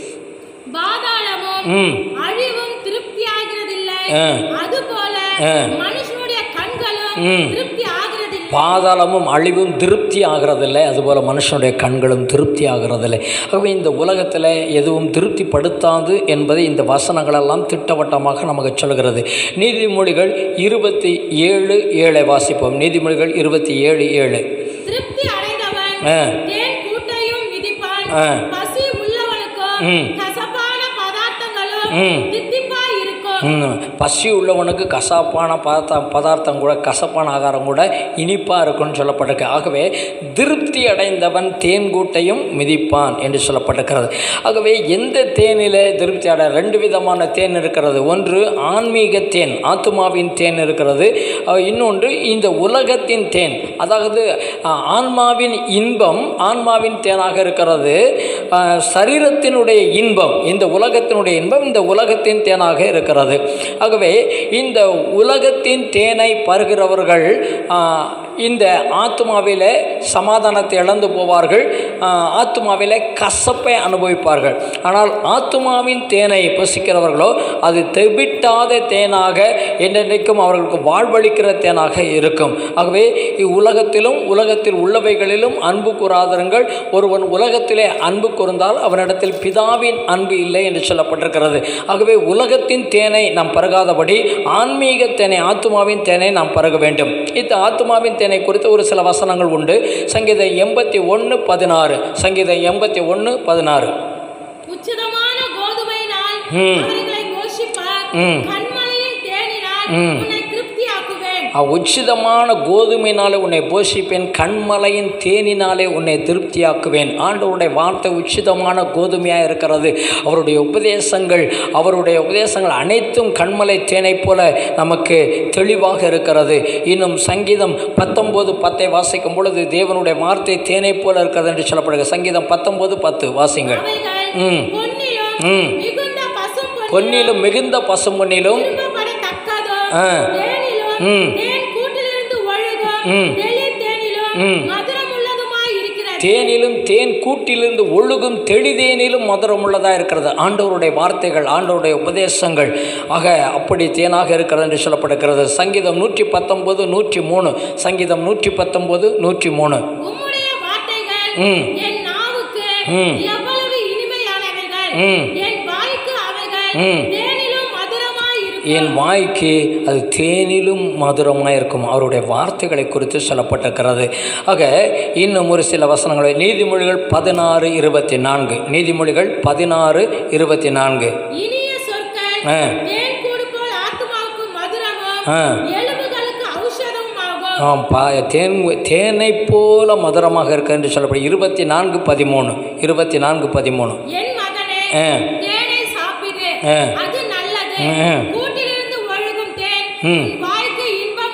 பாதாளமும் ம் அழிவும் திருப்தி ஆகிறதில்லை ஆ. அதுபோல ஆ. மனுஷனுடைய கண்களும் ம். திருப்தி ஆகிறதில்லை பாதாளமும் அழிவும் திருப்தி ஆகிறதில்லை அதுபோல் மனுஷனுடைய கண்களும் திருப்தி ஆகிறதில்லை ஆகவே இந்த உலகத்தில் எதுவும் திருப்திப்படுத்தாது என்பதை இந்த வசனங்களெல்லாம் திட்டவட்டமாக நமக்கு சொல்கிறது நீதிமொழிகள் இருபத்தி ஏழு ஏழை வாசிப்போம் நீதிமொழிகள் இருபத்தி ஏழு ஏழு திருப்தி அடைந்தவன் ஆ. தேன் கூட்டையும் மிதிப்பான் ஆ. பசி உள்ளவனுக்கும் ம். கசப்பான பதார்த்தங்களும் ம். தித்திப்பாய் இருக்கும் ம், பசி உள்ளவனுக்கு கசப்பான பதார்த்தம் பதார்த்தம் கூட கசப்பான ஆகாரம் கூட இனிப்பாக இருக்கும்னு சொல்லப்பட்டிருக்கு ஆகவே திருப்தி அடைந்தவன் தேன்கூட்டையும் மிதிப்பான் என்று சொல்லப்பட்டிருக்கிறது ஆகவே எந்த தேனில் திருப்தி அடை ரெண்டு விதமான தேன் இருக்கிறது ஒன்று ஆன்மீக தேன் ஆத்மாவின் தேன் இருக்கிறது அஹ், இன்னொன்று இந்த உலகத்தின் தேன் அதாவது அஹ், ஆன்மாவின் இன்பம் ஆன்மாவின் தேனாக இருக்கிறது அஹ், சரீரத்தினுடைய இன்பம் இந்த உலகத்தினுடைய இன்பம் இந்த உலகத்தின் தேனாக இருக்கிறது ஆகவே இந்த உலகத்தின் தேனை பருகிறவர்கள் ஆஹ், இந்த ஆத்மாவிலே சமாதானத்தை இழந்து போவார்கள் ஆஹ், ஆத்மாவிலே கசப்பை அனுபவிப்பார்கள் ஆனால் ஆத்மாவின் தேனை புசிக்கிறவர்களோ அது தெவிட்டாத தேனாக என்றென்றைக்கும் அவர்களுக்கு வாழ்வளிக்கிற தேனாக இருக்கும் ஆகவே இவ்வுலகத்திலும் உலகத்தில் உள்ளவைகளிலும் அன்பு கூறாதருங்கள் ஒருவன் உலகத்திலே அன்பு கூர்ந்தால் அவனிடத்தில் பிதாவின் அன்பு இல்லை என்று சொல்லப்பட்டிருக்கிறது ஆகவே உலகத்தின் தேனை நாம் பருகாதபடி ஆன்மீக தேனை ஆத்மாவின் தேனை நாம் பருக வேண்டும் இந்த ஆத்மாவின் தேனை குறித்து ஒரு சில வசனங்கள் உண்டு சங்கீதம் எண்பத்தி ஒன்று பதினாறு சங்கீதம் எண்பத்தி ஒன்று பதினாறு உச்சிதமான கோதுமையினால் ம். அவர்களை போஷிப்பார் ம். கண்மலையின் தேனினால் ம். உன்னை திருப்தியாக்குவேன் உச்சிதமான கோதுமையினாலே உன்னை போஷிப்பேன் கண்மலையின் தேனினாலே உன்னை திருப்தியாக்குவேன் ஆண்டவருடைய வார்த்தை உச்சிதமான கோதுமையாக இருக்கிறது அவருடைய உபதேசங்கள் அவருடைய உபதேசங்கள் அனைத்தும் கண்மலை தேனைப் போல நமக்கு தெளிவாக இருக்கிறது இன்னும் சங்கீதம் பத்தொம்போது பத்தை வாசிக்கும் பொழுது தேவனுடைய வார்த்தை தேனைப் போல இருக்கிறது என்று சொல்லப்படுகிறது சங்கீதம் பத்தொம்போது பத்து வாசிங்கள் அவைகள் ம். பொன்னிலும் ம். மிகுந்த பசும் பொன்னிலும் மிகுந்த பசும்பொன்னிலும் விரும்பப்படத்தக்கதும் ஆ. தேனிலும் ம். தேன் கூட்டிலிருந்து ஒழுகும் ம். தெளி தேனிலும் ம். மதுரம் உள்ளதுமாய் இருக்கிறது தேனிலும் தேன் கூட்டிலிருந்து ஒழுகும் தெளிதேனிலும் மதுரம் உள்ளதாக இருக்கிறது ஆண்டவருடைய வார்த்தைகள் ஆண்டவருடைய உபதேசங்கள் ஆக அப்படி தேனாக இருக்கிறது என்று சொல்லப்படுகிறது சங்கீதம் நூற்றி பத்தொன்பது நூற்றி மூணு சங்கீதம் நூற்றி பத்தொன்பது நூற்றி மூணு உம்முடைய வார்த்தைகள் ம். என் நாவுக்கு ம். எவ்வளவு இனிமையானவைகள் ம். என் வாய்க்கு அவைகள் ம். தேனிலும் மதுரமாய் இருக்கும் என் வாய்க்கு அது தேனிலும் மதுரமாக இருக்கும் அவருடைய வார்த்தைகளை குறித்து சொல்லப்பட்டிருக்கிறது ஆக இன்னும் ஒரு சில வசனங்களை நீதிமொழிகள் பதினாறு இருபத்தி நான்கு நீதிமொழிகள் பதினாறு இருபத்தி நான்கு இனிய சொற்கள் ஆ. தேன் கூடு போல் ஆத்துமாவுக்கு மதுரமும் ஆ. எலும்புகளுக்கு ஔஷதமும் ஆகும் ஆம் பா தேன் தேனைப் போல மதுரமாக இருக்கு என்று சொல்லப்படும் இருபத்தி நான்கு பதிமூணு இருபத்தி நான்கு பதிமூணு என் மகனே ஆ. தேனை சாப்பிடு ஆ. அது நல்லது ஆ. கூட்டிலிருந்து ஒழுகும் தேன் ம். உன் வாய்க்கு இன்பமாய் இருக்கும்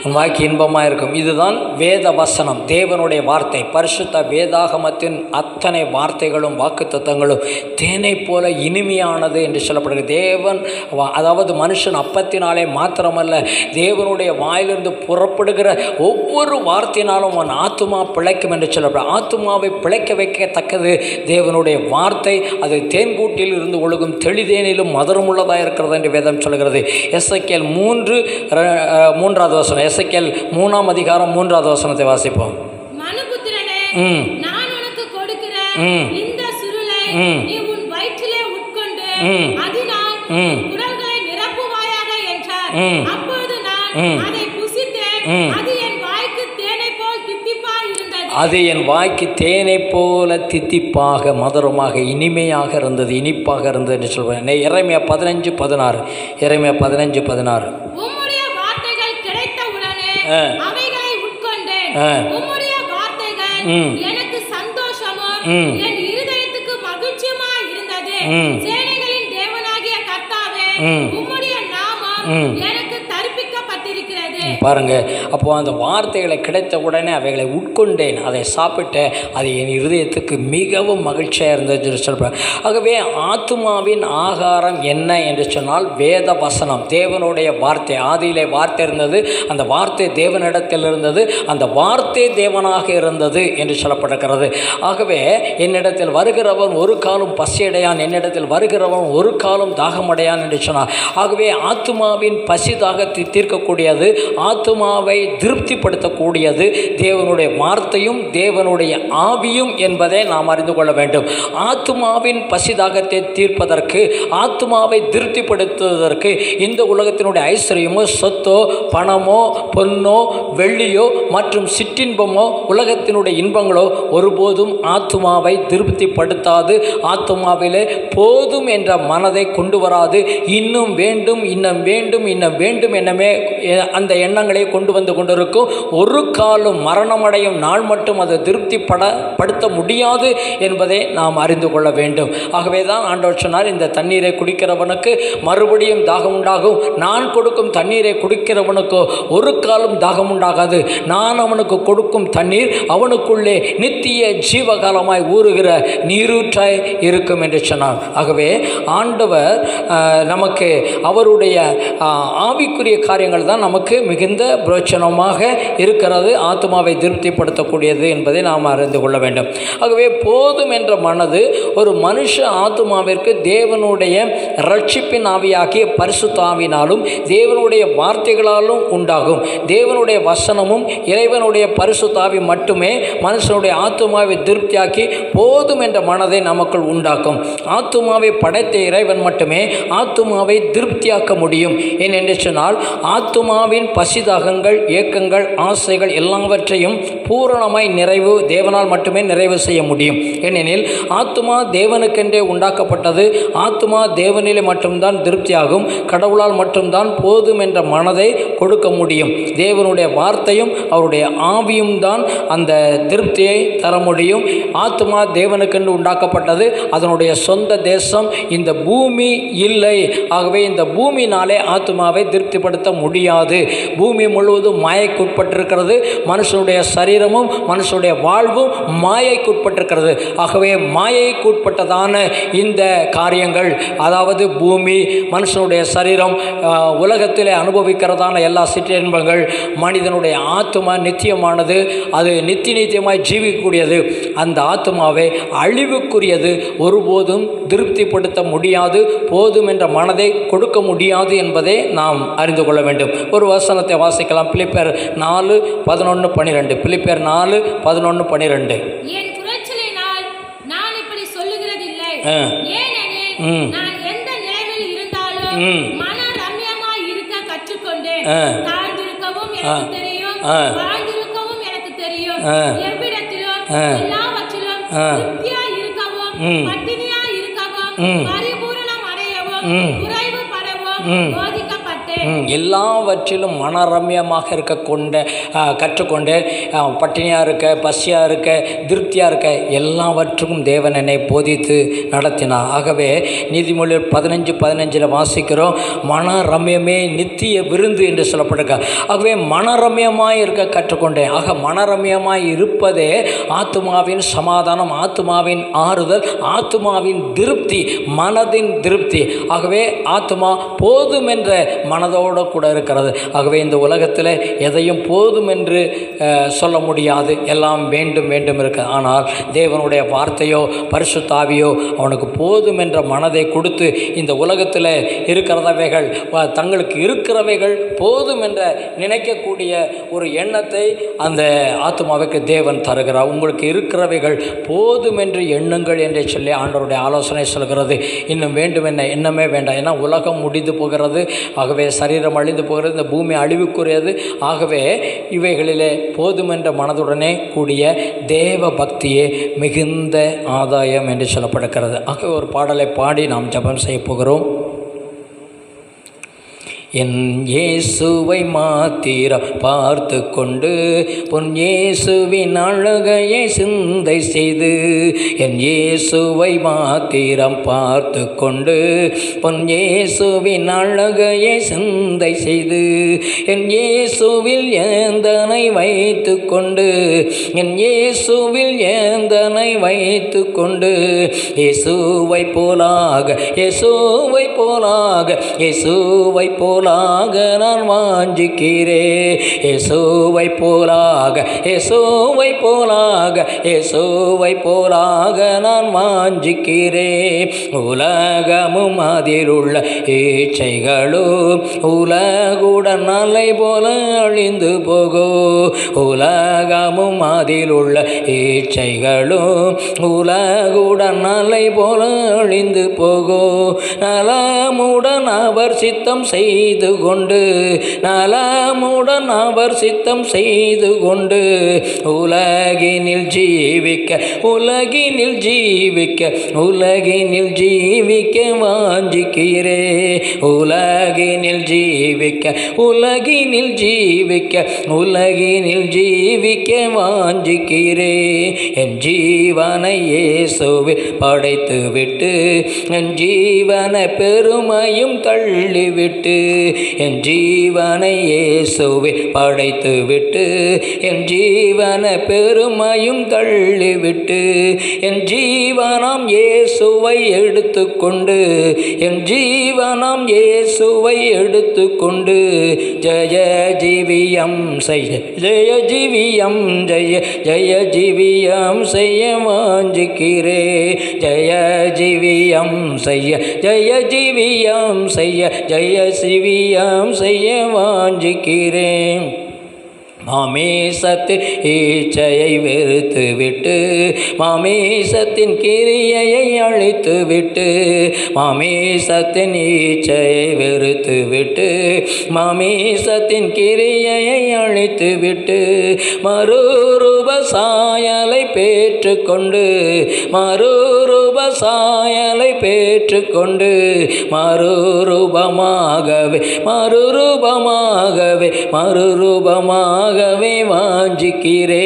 உன் வாய்க்கு இன்பமாக இருக்கும் இதுதான் வேத வசனம் தேவனுடைய வார்த்தை பரிசுத்த வேதாகமத்தின் அத்தனை வார்த்தைகளும் வாக்குத்தத்தங்களும் தேனை போல இனிமையானது என்று சொல்லப்படுகிறது தேவன் வ- அதாவது மனுஷன் அப்பத்தினாலே மாத்திரமல்ல தேவனுடைய வாயிலிருந்து புறப்படுகிற ஒவ்வொரு வார்த்தையினாலும் அவன் ஆத்துமா பிழைக்கும் என்று சொல்லப்படும் ஆத்துமாவை பிழைக்க வைக்கத்தக்கது தேவனுடைய வார்த்தை அது தேன்கூட்டில் இருந்து ஒழுகும் தெளிதேனிலும் மதுரமுள்ளதாக இருக்கிறது என்று வேதம் சொல்கிறது எஸ்ஐக்கியல் மூன்று ர- அஹ், மூன்றாவது வசனம் எஸ்ஐக்கியல் மூணாம் அதிகாரம் மூன்றாவது வசனத்தை வாசிப்போம் மனுபுத்திரனே ம் நான் உனக்கு கொடுக்கிற ம். இந்த சுருளை ம். நீ உன் வயிற்றிலே உட்கொண்டு ம். அதனால் ம். குடல்களை நிரப்புவாயாக என்றார் ம். அப்பொழுது நான் ம். அதை புசித்தேன் ம். அது என் வாய்க்கு தேனை போல் தித்திப்பா இருந்தது அது என் வாய்க்கு தேனை போல தித்திப்பாக மதுரமாக இனிமையாக இருந்தது இனிப்பாக இருந்தது என்று சொல்வேன் இறைமையா பதினஞ்சு பதினாறு இறைமையா பதினஞ்சு பதினாறு உம்முடைய வார்த்தைகள் கிடைத்த உடனே ஆ. அவைகளை உட்கொண்டேன் ஆ. உம்முடைய வார்த்தைகள் ம். எனக்கு சந்தோஷமும் ம். என் இருதயத்துக்கு மகிழ்ச்சியுமா இருந்தது ம். சேனைகளின் தேவனாகிய கர்த்தாவே ம். உம்முடைய நாமம் ம். எனக்கு தரிப்பிக்கப்பட்டிருக்கிறது பாருங்க அப்போ அந்த வார்த்தைகளை கிடைத்த உடனே அவைகளை உட்கொண்டேன் அதை சாப்பிட்டேன் அது என் இருதயத்துக்கு மிகவும் மகிழ்ச்சியாக இருந்தது என்று சொல்கிறேன் ஆகவே ஆத்துமாவின் ஆகாரம் என்ன என்று சொன்னால் வேத வசனம் தேவனுடைய வார்த்தை ஆதியிலே வார்த்தை இருந்தது அந்த வார்த்தை தேவனிடத்தில் இருந்தது அந்த வார்த்தை தேவனாக இருந்தது என்று சொல்லப்படுகிறது ஆகவே என்னிடத்தில் வருகிறவன் ஒரு காலம் பசியடையான் என்னிடத்தில் வருகிறவன் ஒரு காலம் தாகமடையான் என்று சொன்னார் ஆகவே ஆத்துமாவின் பசி தாகத்தை தீர்க்கக்கூடியது ஆத்துமாவை திருப்திப்படுத்தக்கூடியது தேவனுடைய வார்த்தையும் தேவனுடைய ஆவியும் என்பதை நாம் அறிந்து கொள்ள வேண்டும் ஆத்துமாவின் பசி தாகத்தை தீர்ப்பதற்கு ஆத்துமாவை திருப்திப்படுத்துவதற்கு இந்த உலகத்தினுடைய ஐஸ்வர்யமோ சொத்தோ பணமோ பொன்னோ வெள்ளியோ மற்றும் சிற்றின்பமோ உலகத்தினுடைய இன்பங்களோ ஒருபோதும் ஆத்துமாவை திருப்திப்படுத்தாது ஆத்துமாவிலே போதும் என்ற மனதை கொண்டு வராது இன்னும் வேண்டும் இன்னும் வேண்டும் இன்னும் வேண்டும் என்னமே எ- அந்த எண்ணங்களை கொண்டு வந்து கொண்டிருக்கும் ஒரு காலம் மரணமடையும் நாள் மட்டும் அதை திருப்திப்பட படுத்த முடியாது என்பதை நாம் அறிந்து கொள்ள வேண்டும் ஆகவே தான் ஆண்டவர் சொன்னார் இந்த தண்ணீரை குடிக்கிறவனுக்கு மறுபடியும் தாகம் உண்டாகும் நான் கொடுக்கும் தண்ணீரை குடிக்கிறவனுக்கு ஒரு காலம் தாகம் உண்டாகாது நான் அவனுக்கு கொடுக்கும் தண்ணீர் அவனுக்குள்ளே நித்திய ஜீவகாலமாய் ஊறுகிற நீரூற்றாய் இருக்கும் என்று சொன்னார் ஆகவே ஆண்டவர் ஆஹ், நமக்கு அவருடைய ஆஹ், ஆவிக்குரிய காரியங்கள் தான் நமக்கு மிகுந்த பிரயோஜனமாக இருக்கிறது ஆத்மாவை திருப்திப்படுத்தக்கூடியது என்பதை நாம் அறிந்து கொள்ள வேண்டும் ஆகவே போதும் என்ற மனது ஒரு மனுஷ ஆத்மாவிற்கு தேவனுடைய ரட்சிப்பின் ஆவியாகிய பரிசுத்த ஆவினாலும் தேவனுடைய வார்த்தைகளாலும் உண்டாகும் தேவனுடைய வசனமும் இறைவனுடைய பரிசுத்த ஆவி மட்டுமே மனுஷனுடைய ஆத்மாவை திருப்தியாக்கி போதும் என்ற மனதை நமக்குள் உண்டாக்கும் ஆத்துமாவை படைத்த இறைவன் மட்டுமே ஆத்துமாவை திருப்தியாக்க முடியும் ஏனென்று சொன்னால் ஆத்துமாவின் பசிதாகங்கள் ஏக்கங்கள் ஆசைகள் எல்லாவற்றையும் பூரணமாய் நிறைவு தேவனால் மட்டுமே நிறைவு செய்ய முடியும் ஏனெனில் ஆத்துமா தேவனுக்கென்றே உண்டாக்கப்பட்டது ஆத்துமா தேவனிலே மட்டும்தான் திருப்தியாகும் கடவுளால் மட்டும்தான் போதும் என்ற மனதை கொடுக்க முடியும் தேவனுடைய வார்த்தையும் அவருடைய ஆவியும் தான் அந்த திருப்தியை தர முடியும் ஆத்துமா தேவனுக்கென்று உண்டாக்கப்பட்டது அதனுடைய சொந்த தேசம் இந்த பூமி இல்லை ஆகவே இந்த பூமினாலே ஆத்துமாவை திருப்திப்படுத்த முடியாது பூமி முழுவதும் மாயைக்குட்பட்டிருக்கிறது மனுஷனுடைய சரீரமும் மனுஷனுடைய வாழ்வும் மாயைக்குட்பட்டிருக்கிறது ஆகவே மாயைக்குட்பட்டதான இந்த காரியங்கள் அதாவது பூமி மனுஷனுடைய சரீரம் ஆஹ், உலகத்திலே அனுபவிக்கிறதான எல்லா சிற்றின்பங்கள் மனிதனுடைய ஆத்துமா நித்தியமானது அது நித்திய நித்தியமாய் ஜீவிக்கக்கூடியது அந்த ஆத்துமாவை அழிவுக்குரியது ஒருபோதும் திருப்திப்படுத்த முடியாது போதும் என்ற மனதை கொடுக்க முடியாது என்பதை நாம் அறிந்து கொள்ள வேண்டும் ஒரு வசனத்தை வாசிக்கலாம் பிலிப்பேர் நாலு பதினொன்று பன்னிரெண்டு பிலிப்பேர் நாலு பதினொன்று பன்னிரெண்டு என் குறைச்சலினால் நான் இப்படி சொல்லுகிறதில்லை ஆ. ஏனெனில் ம். நான் எந்த நிலைமையில் இருந்தாலும் ம். மன ரம்யமாய் இருக்க கற்றுக்கொண்டேன் ஆ. தாழ்ந்திருக்கவும் எனக்கு தெரியும் ஆ. வாழ்ந்திருக்கவும் எனக்கு தெரியும் ஆ. எவ்விடத்திலும் ஆ. எல்லாவற்றிலும் ஆ. திருப்தியாய் இருக்கவும் ம். பட்டினியாய் இருக்கவும் ம். பரிபூரணம் அடையவும் ம். குறைவு படவும் ம். போதிக்கப்பட்டேன் கற்றுக்கொண்டேன் ம், எல்லாவற்றிலும் மனரம்யமாக இருக்க கொண்ட ஆ, கற்றுக்கொண்டு ஆ, பட்டினியாக இருக்க பசியாக இருக்க திருப்தியாக இருக்க எல்லாவற்றுக்கும் தேவன் என்னை போதித்து நடத்தினார் ஆகவே நீதிமொழி பதினஞ்சு பதினஞ்சில் வாசிக்கிறோம் மனரம்யமே நித்திய விருந்து என்று சொல்லப்படுக ஆகவே மனரம்யமாய் இருக்க கற்றுக்கொண்டேன் ஆக மனரம்யமாய் இருப்பதே ஆத்மாவின் சமாதானம் ஆத்மாவின் ஆறுதல் ஆத்மாவின் திருப்தி மனதின் திருப்தி ஆகவே ஆத்மா போதும் என்ற மனதோடு கூட இருக்கிறது ஆகவே இந்த உலகத்தில் எதையும் போதும் என்று அஹ், சொல்ல முடியாது எல்லாம் வேண்டும் வேண்டும் இருக்கு ஆனால் தேவனுடைய வார்த்தையோ பரிசுத்தாவியோ அவனுக்கு போதும் என்ற மனதை கொடுத்து இந்த உலகத்தில் இருக்கிறதவைகள் வ- தங்களுக்கு இருக்கிறவைகள் போதும் என்ற நினைக்கக்கூடிய ஒரு எண்ணத்தை அந்த ஆத்மாவுக்கு தேவன் தருகிறார் உங்களுக்கு இருக்கிறவைகள் போதும் என்று எண்ணுங்கள் என்று சொல்லி ஆண்டவருடைய ஆலோசனை சொல்கிறது இன்னும் வேண்டும் என்ன எண்ணமே வேண்டாம் ஏன்னா உலகம் முடிந்து போகிறது ஆகவே சரீரம் அழிந்து போகிறது இந்த பூமி அழிவுக்குரியது ஆகவே இவைகளிலே போதுமென்ற மனதுடனே கூடிய தேவ பக்தியே மிகுந்த ஆதாயம் என்று சொல்லப்படுகிறது ஆகவே ஒரு பாடலை பாடி நாம் ஜெபம் செய்ய போகிறோம் என் இயேசுவை மாத்திரம் பார்த்து கொண்டு பொன் இயேசுவின் அழகையை சிந்தை செய்து என் இயேசுவை மாத்திரம் பார்த்து கொண்டு பொன் இயேசுவின் அழகையை சிந்தை செய்து என் இயேசுவில் ஏந்தனை வைத்து கொண்டு என் இயேசுவில் ஏந்தனை வைத்து கொண்டு இயேசுவை போலாக இயேசுவை போலாக இயேசுவை போலாக நான் வாஞ்சிக்கிறேன் இயேசுவை போலாக இயேசுவை போலாக இயேசுவை போலாக நான் வாஞ்சிக்கிறேன் உலகமும் அதிலுள்ள ஈச்சைகளும் உலகுடன் அலை போல அழிந்து போகோ உலகமும் அதிலுள்ள ஈச்சைகளும் உலகுடன் அலை போல அழிந்து போகோ நலமுடன் அவர் சித்தம் செய்து கொண்டு நலமுடன் அவர் சித்தம் செய்து கொண்டு உலகினில் ஜீவிக்க உலகினில் ஜீவிக்க உலகினில் ஜீவிக்க வாஞ்சிக்கிறே உலகினில் ஜீவிக்க உலகினில் ஜீவிக்க உலகினில் ஜீவிக்க வாஞ்சிக்கிறே என் ஜீவனை இயேசுவில் படைத்து விட்டு என் ஜீவன பெருமையும் தள்ளிவிட்டு என் ஜீவனை இயேசுவில் படைத்து விட்டு என் ஜீவன பெருமையும் தள்ளிவிட்டு என் ஜீவனம் இயேசுவை எடுத்துக்கொண்டு என் ஜீவனம் இயேசுவை எடுத்துக்கொண்டு ஜெய ஜீவியம் செய்ய ஜெய ஜீவியம் ஜெய ஜெய ஜீவியம் செய்ய வாஞ்சிக்கிறே ஜெய ஜீவியம் செய்ய ஜெய ஜீவியம் செய்ய ஜெய சிவியம் செய்ய வாஞ்சிக்கிறேன் மாமேசத்தின் ஈச்சையை வெறுத்து விட்டு மாமேசத்தின் கிரியையை அழித்து விட்டு மாமேசத்தின் ஈச்சையை வெறுத்து விட்டு மாமேசத்தின் கிரியையை அழித்து விட்டு மறுரூப சாயலை பெற்றுக்கொண்டு மறுரூப சாயலை பெற்றுக்கொண்டு மறுரூபமாகவே மறுரூபமாகவே மறுரூபமாகவே வாஞ்சிக்கிறே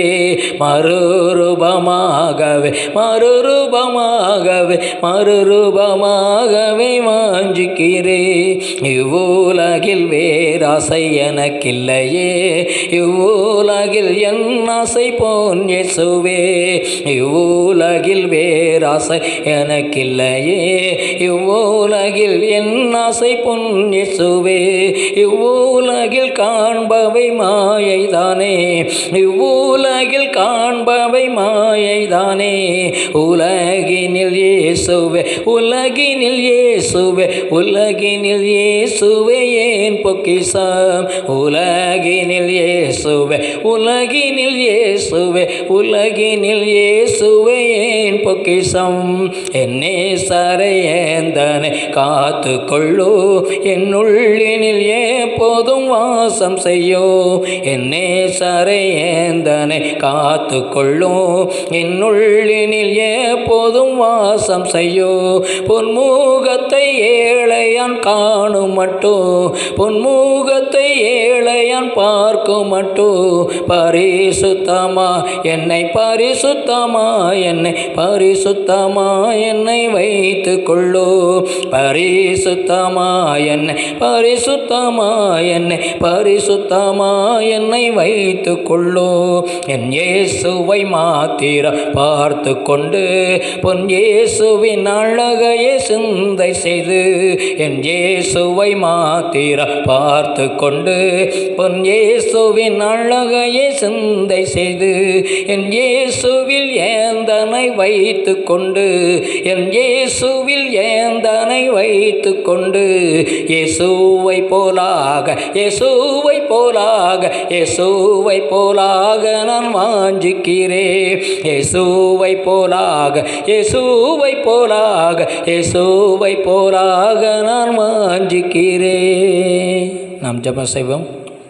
மறுரூபமாகவே மறுரூபமாகவே மறுரூபமாகவே வாஞ்சிக்கிறே இவ்வுலகில் வேறாசை எனக்கில்லையே இவ்வுலகில் என் ஆசை போன் இயேசுவே இவ்வுலகில் வேறாசை எனக்கில்லையே இவ்வுலகில் என் ஆசை பொன் இயேசுவே இவ்வுலகில் காண்பவை மாயைதானே இவ்வுலகில் காண்பவை மாயைதானே உலகினில் இயேசுவே உலகினில் இயேசுவே உலகினில் இயேசுவே ஏன் பொக்கிசம் உலகினில் இயேசுவே உலகினில் இயேசுவே உலகினில் இயேசுவே ஏன் பொக்கிசம் என்னே சரையேந்தனை காத்து கொள்ளோ என்னுள்ளினில் எப்போதும் வாசம் செய்யோ என்னே சரையேந்தனை காத்து கொள்ளோ என்னுள்ளினில் எப்போதும் வாசம் செய்யோ பொன்முகத்தை ஏழையான் காணும் மட்டும் பொன்முகத்தை ஏழையான் பார்க்கும் மட்டும் பரிசுத்தமா என்னை பரிசுத்தமா என்னை பரிசுத்தமா என்னை வைத்து கொள்ளு பரிசுத்தமா என்னை பரிசுத்தமா என்னை பரிசுத்தமா என்னை வைத்து கொள்ளு என் இயேசுவை மாத்திர பார்த்து கொண்டு பொன் இயேசுவின் அழகையே சிந்தை செய்து என் இயேசுவை மாத்திர பார்த்து கொண்டு பொன் இயேசுவின் அழகையே சிந்தை செய்து என் இயேசுவில் ஏந்தனை வைத்து கொண்டு என் இயேசுவில் ஏந்தனை வைத்து கொண்டு இயேசுவை போலாக இயேசுவை போலாக இயேசுவை போலாக நான் வாஞ்சிக்கிறேன் இயேசுவை போலாக இயேசுவை போலாக இயேசுவை போலாக நான் வாஞ்சிக்கிறேன் நாம் ஜெபம் செய்வோம்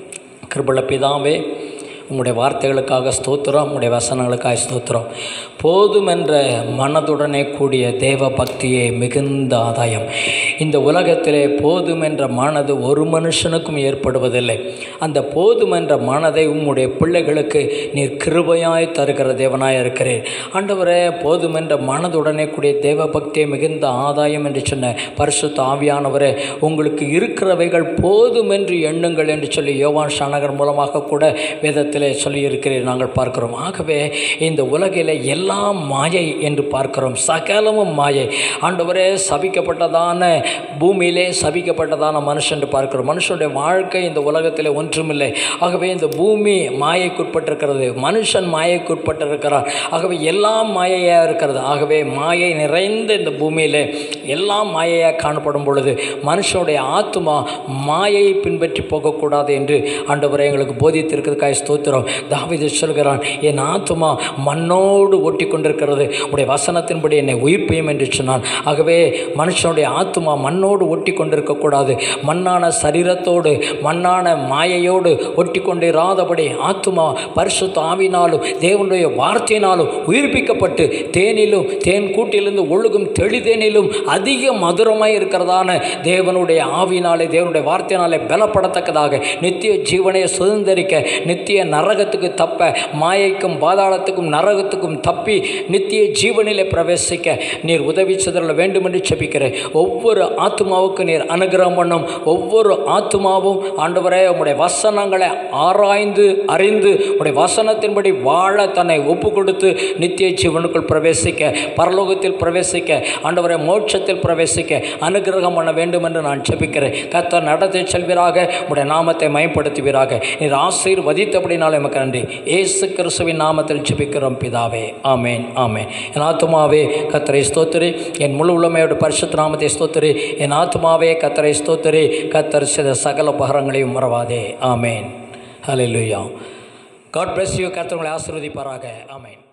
கிருபல பிதாவே உங்களுடைய வார்த்தைகளுக்காக ஸ்தோத்திரம் உங்களுடைய வசனங்களுக்காக ஸ்தோத்திரம் போதும் என்ற மனதுடனே கூடிய தேவ பக்தியே மிகுந்த ஆதாயம் இந்த உலகத்திலே போதும் என்ற மனது ஒரு மனுஷனுக்கும் ஏற்படுவதில்லை அந்த போதும் என்ற மனதை உம்முடைய பிள்ளைகளுக்கு நீர் கிருபையாய் தருகிற தேவனாய் இருக்கிறேன் ஆண்டவரே போதும் என்ற மனதுடனே கூடிய தேவ பக்தியே மிகுந்த ஆதாயம் என்று சொன்ன பரிசுத்த ஆவியானவரே உங்களுக்கு இருக்கிறவைகள் போதும் என்று எண்ணுங்கள் என்று சொல்லி யோவான் ஷானகர் மூலமாக கூட வேதத்திலே சொல்லியிருக்கிறேன் நாங்கள் பார்க்கிறோம் ஆகவே இந்த உலகிலே எல்லாம் மாயை என்று பார்க்கிறோம் சகலமும் மாயை ஆண்டவரே சபிக்கப்பட்டதான பூமியிலே சபிக்கப்பட்டதான மனுஷன் என்று பார்க்கிறோம் மனுஷனுடைய வாழ்க்கை இந்த உலகத்தில் ஒன்றுமில்லை ஆகவே இந்த பூமி மாயைக்குட்பட்டிருக்கிறது மனுஷன் மாயைக்குட்பட்டிருக்கிறார் ஆகவே எல்லாம் மாயையாக இருக்கிறது ஆகவே மாயை நிறைந்த இந்த பூமியிலே எல்லாம் மாயையாக காணப்படும் பொழுது மனுஷனுடைய ஆத்மா மாயையை பின்பற்றி போகக்கூடாது என்று ஆண்டவரை எங்களுக்கு போதித்திருக்கிறதுக்காக ஸ்தோத்திரம் தாவிது சொல்கிறான் என் ஆத்மா மண்ணோடு ஒட்டி கொண்டிருக்கிறது உடைய வசனத்தின்படி என்னை உயிர்ப்பையும் என்று சொன்னான் ஆகவே மனுஷனுடைய ஆத்மா மண்ணோடு ஒட்டி கொண்டிருக்கக்கூடாது மண்ணான சரீரத்தோடு மண்ணான மாயையோடு ஒட்டி கொண்டிராதபடி ஆத்மா பரிசுத்த ஆவினாலும் தேவனுடைய வார்த்தையினாலும் உயிர்ப்பிக்கப்பட்டு தேனிலும் தேன் கூட்டிலிருந்து ஒழுகும் தெளிதேனிலும் அதிக மதுரமாய் இருக்கிறதான தேவனுடைய ஆவினாலே தேவனுடைய வார்த்தையினாலே பலப்படத்தக்கதாக நித்திய ஜீவனை சுதந்திரிக்க நித்திய நரகத்துக்கு தப்ப மாயைக்கும் பாதாளத்துக்கும் நரகத்துக்கும் தப்பி நித்திய ஜீவனிலே பிரவேசிக்க நீர் உதவி செய்தல வேண்டும் என்று செபிக்கிறேன் ஒவ்வொரு ஆத்மாவுக்கும் நீர் அனுகிரகம் பண்ணும் ஒவ்வொரு ஆத்மாவும் ஆண்டவரே உம்முடைய வசனங்களை ஆராய்ந்து அறிந்து உடைய வசனத்தின்படி வாழ தன்னை ஒப்பு கொடுத்து நித்திய ஜீவனுக்குள் பிரவேசிக்க பரலோகத்தில் பிரவேசிக்க ஆண்டவரை மோட்சத்தில் பிரவேசிக்க அனுகிரகம் பண்ண வேண்டும் என்று நான் செபிக்கிறேன் கர்த்தர் நடத்தி செல்வீராக உடைய நாமத்தை மயப்படுத்துவீராக நீர் ஆசீர்வதித்தபடினாலே எமக்கு நன்றி இயேசு கிறிஸ்துவின் நாமத்தில் ஜெபிக்கிறோம் பிதாவே ஆமேன் ஆமேன் என் ஆத்துமாவே கத்தரை ஸ்தோத்திரி என் முழு உளமையோட பரிசுத்த நாமத்தை ஸ்தோத்திரி என் ஆத்துமாவே கத்தரை ஸ்தோத்திரி கத்தர் செய்த சகல உபகரங்களையும் மறவாதே ஆமேன் ஹalleluya காட் bless யூ கர்த்தர் உங்களை ஆசீர்வதிப்பாராக ஆமேன்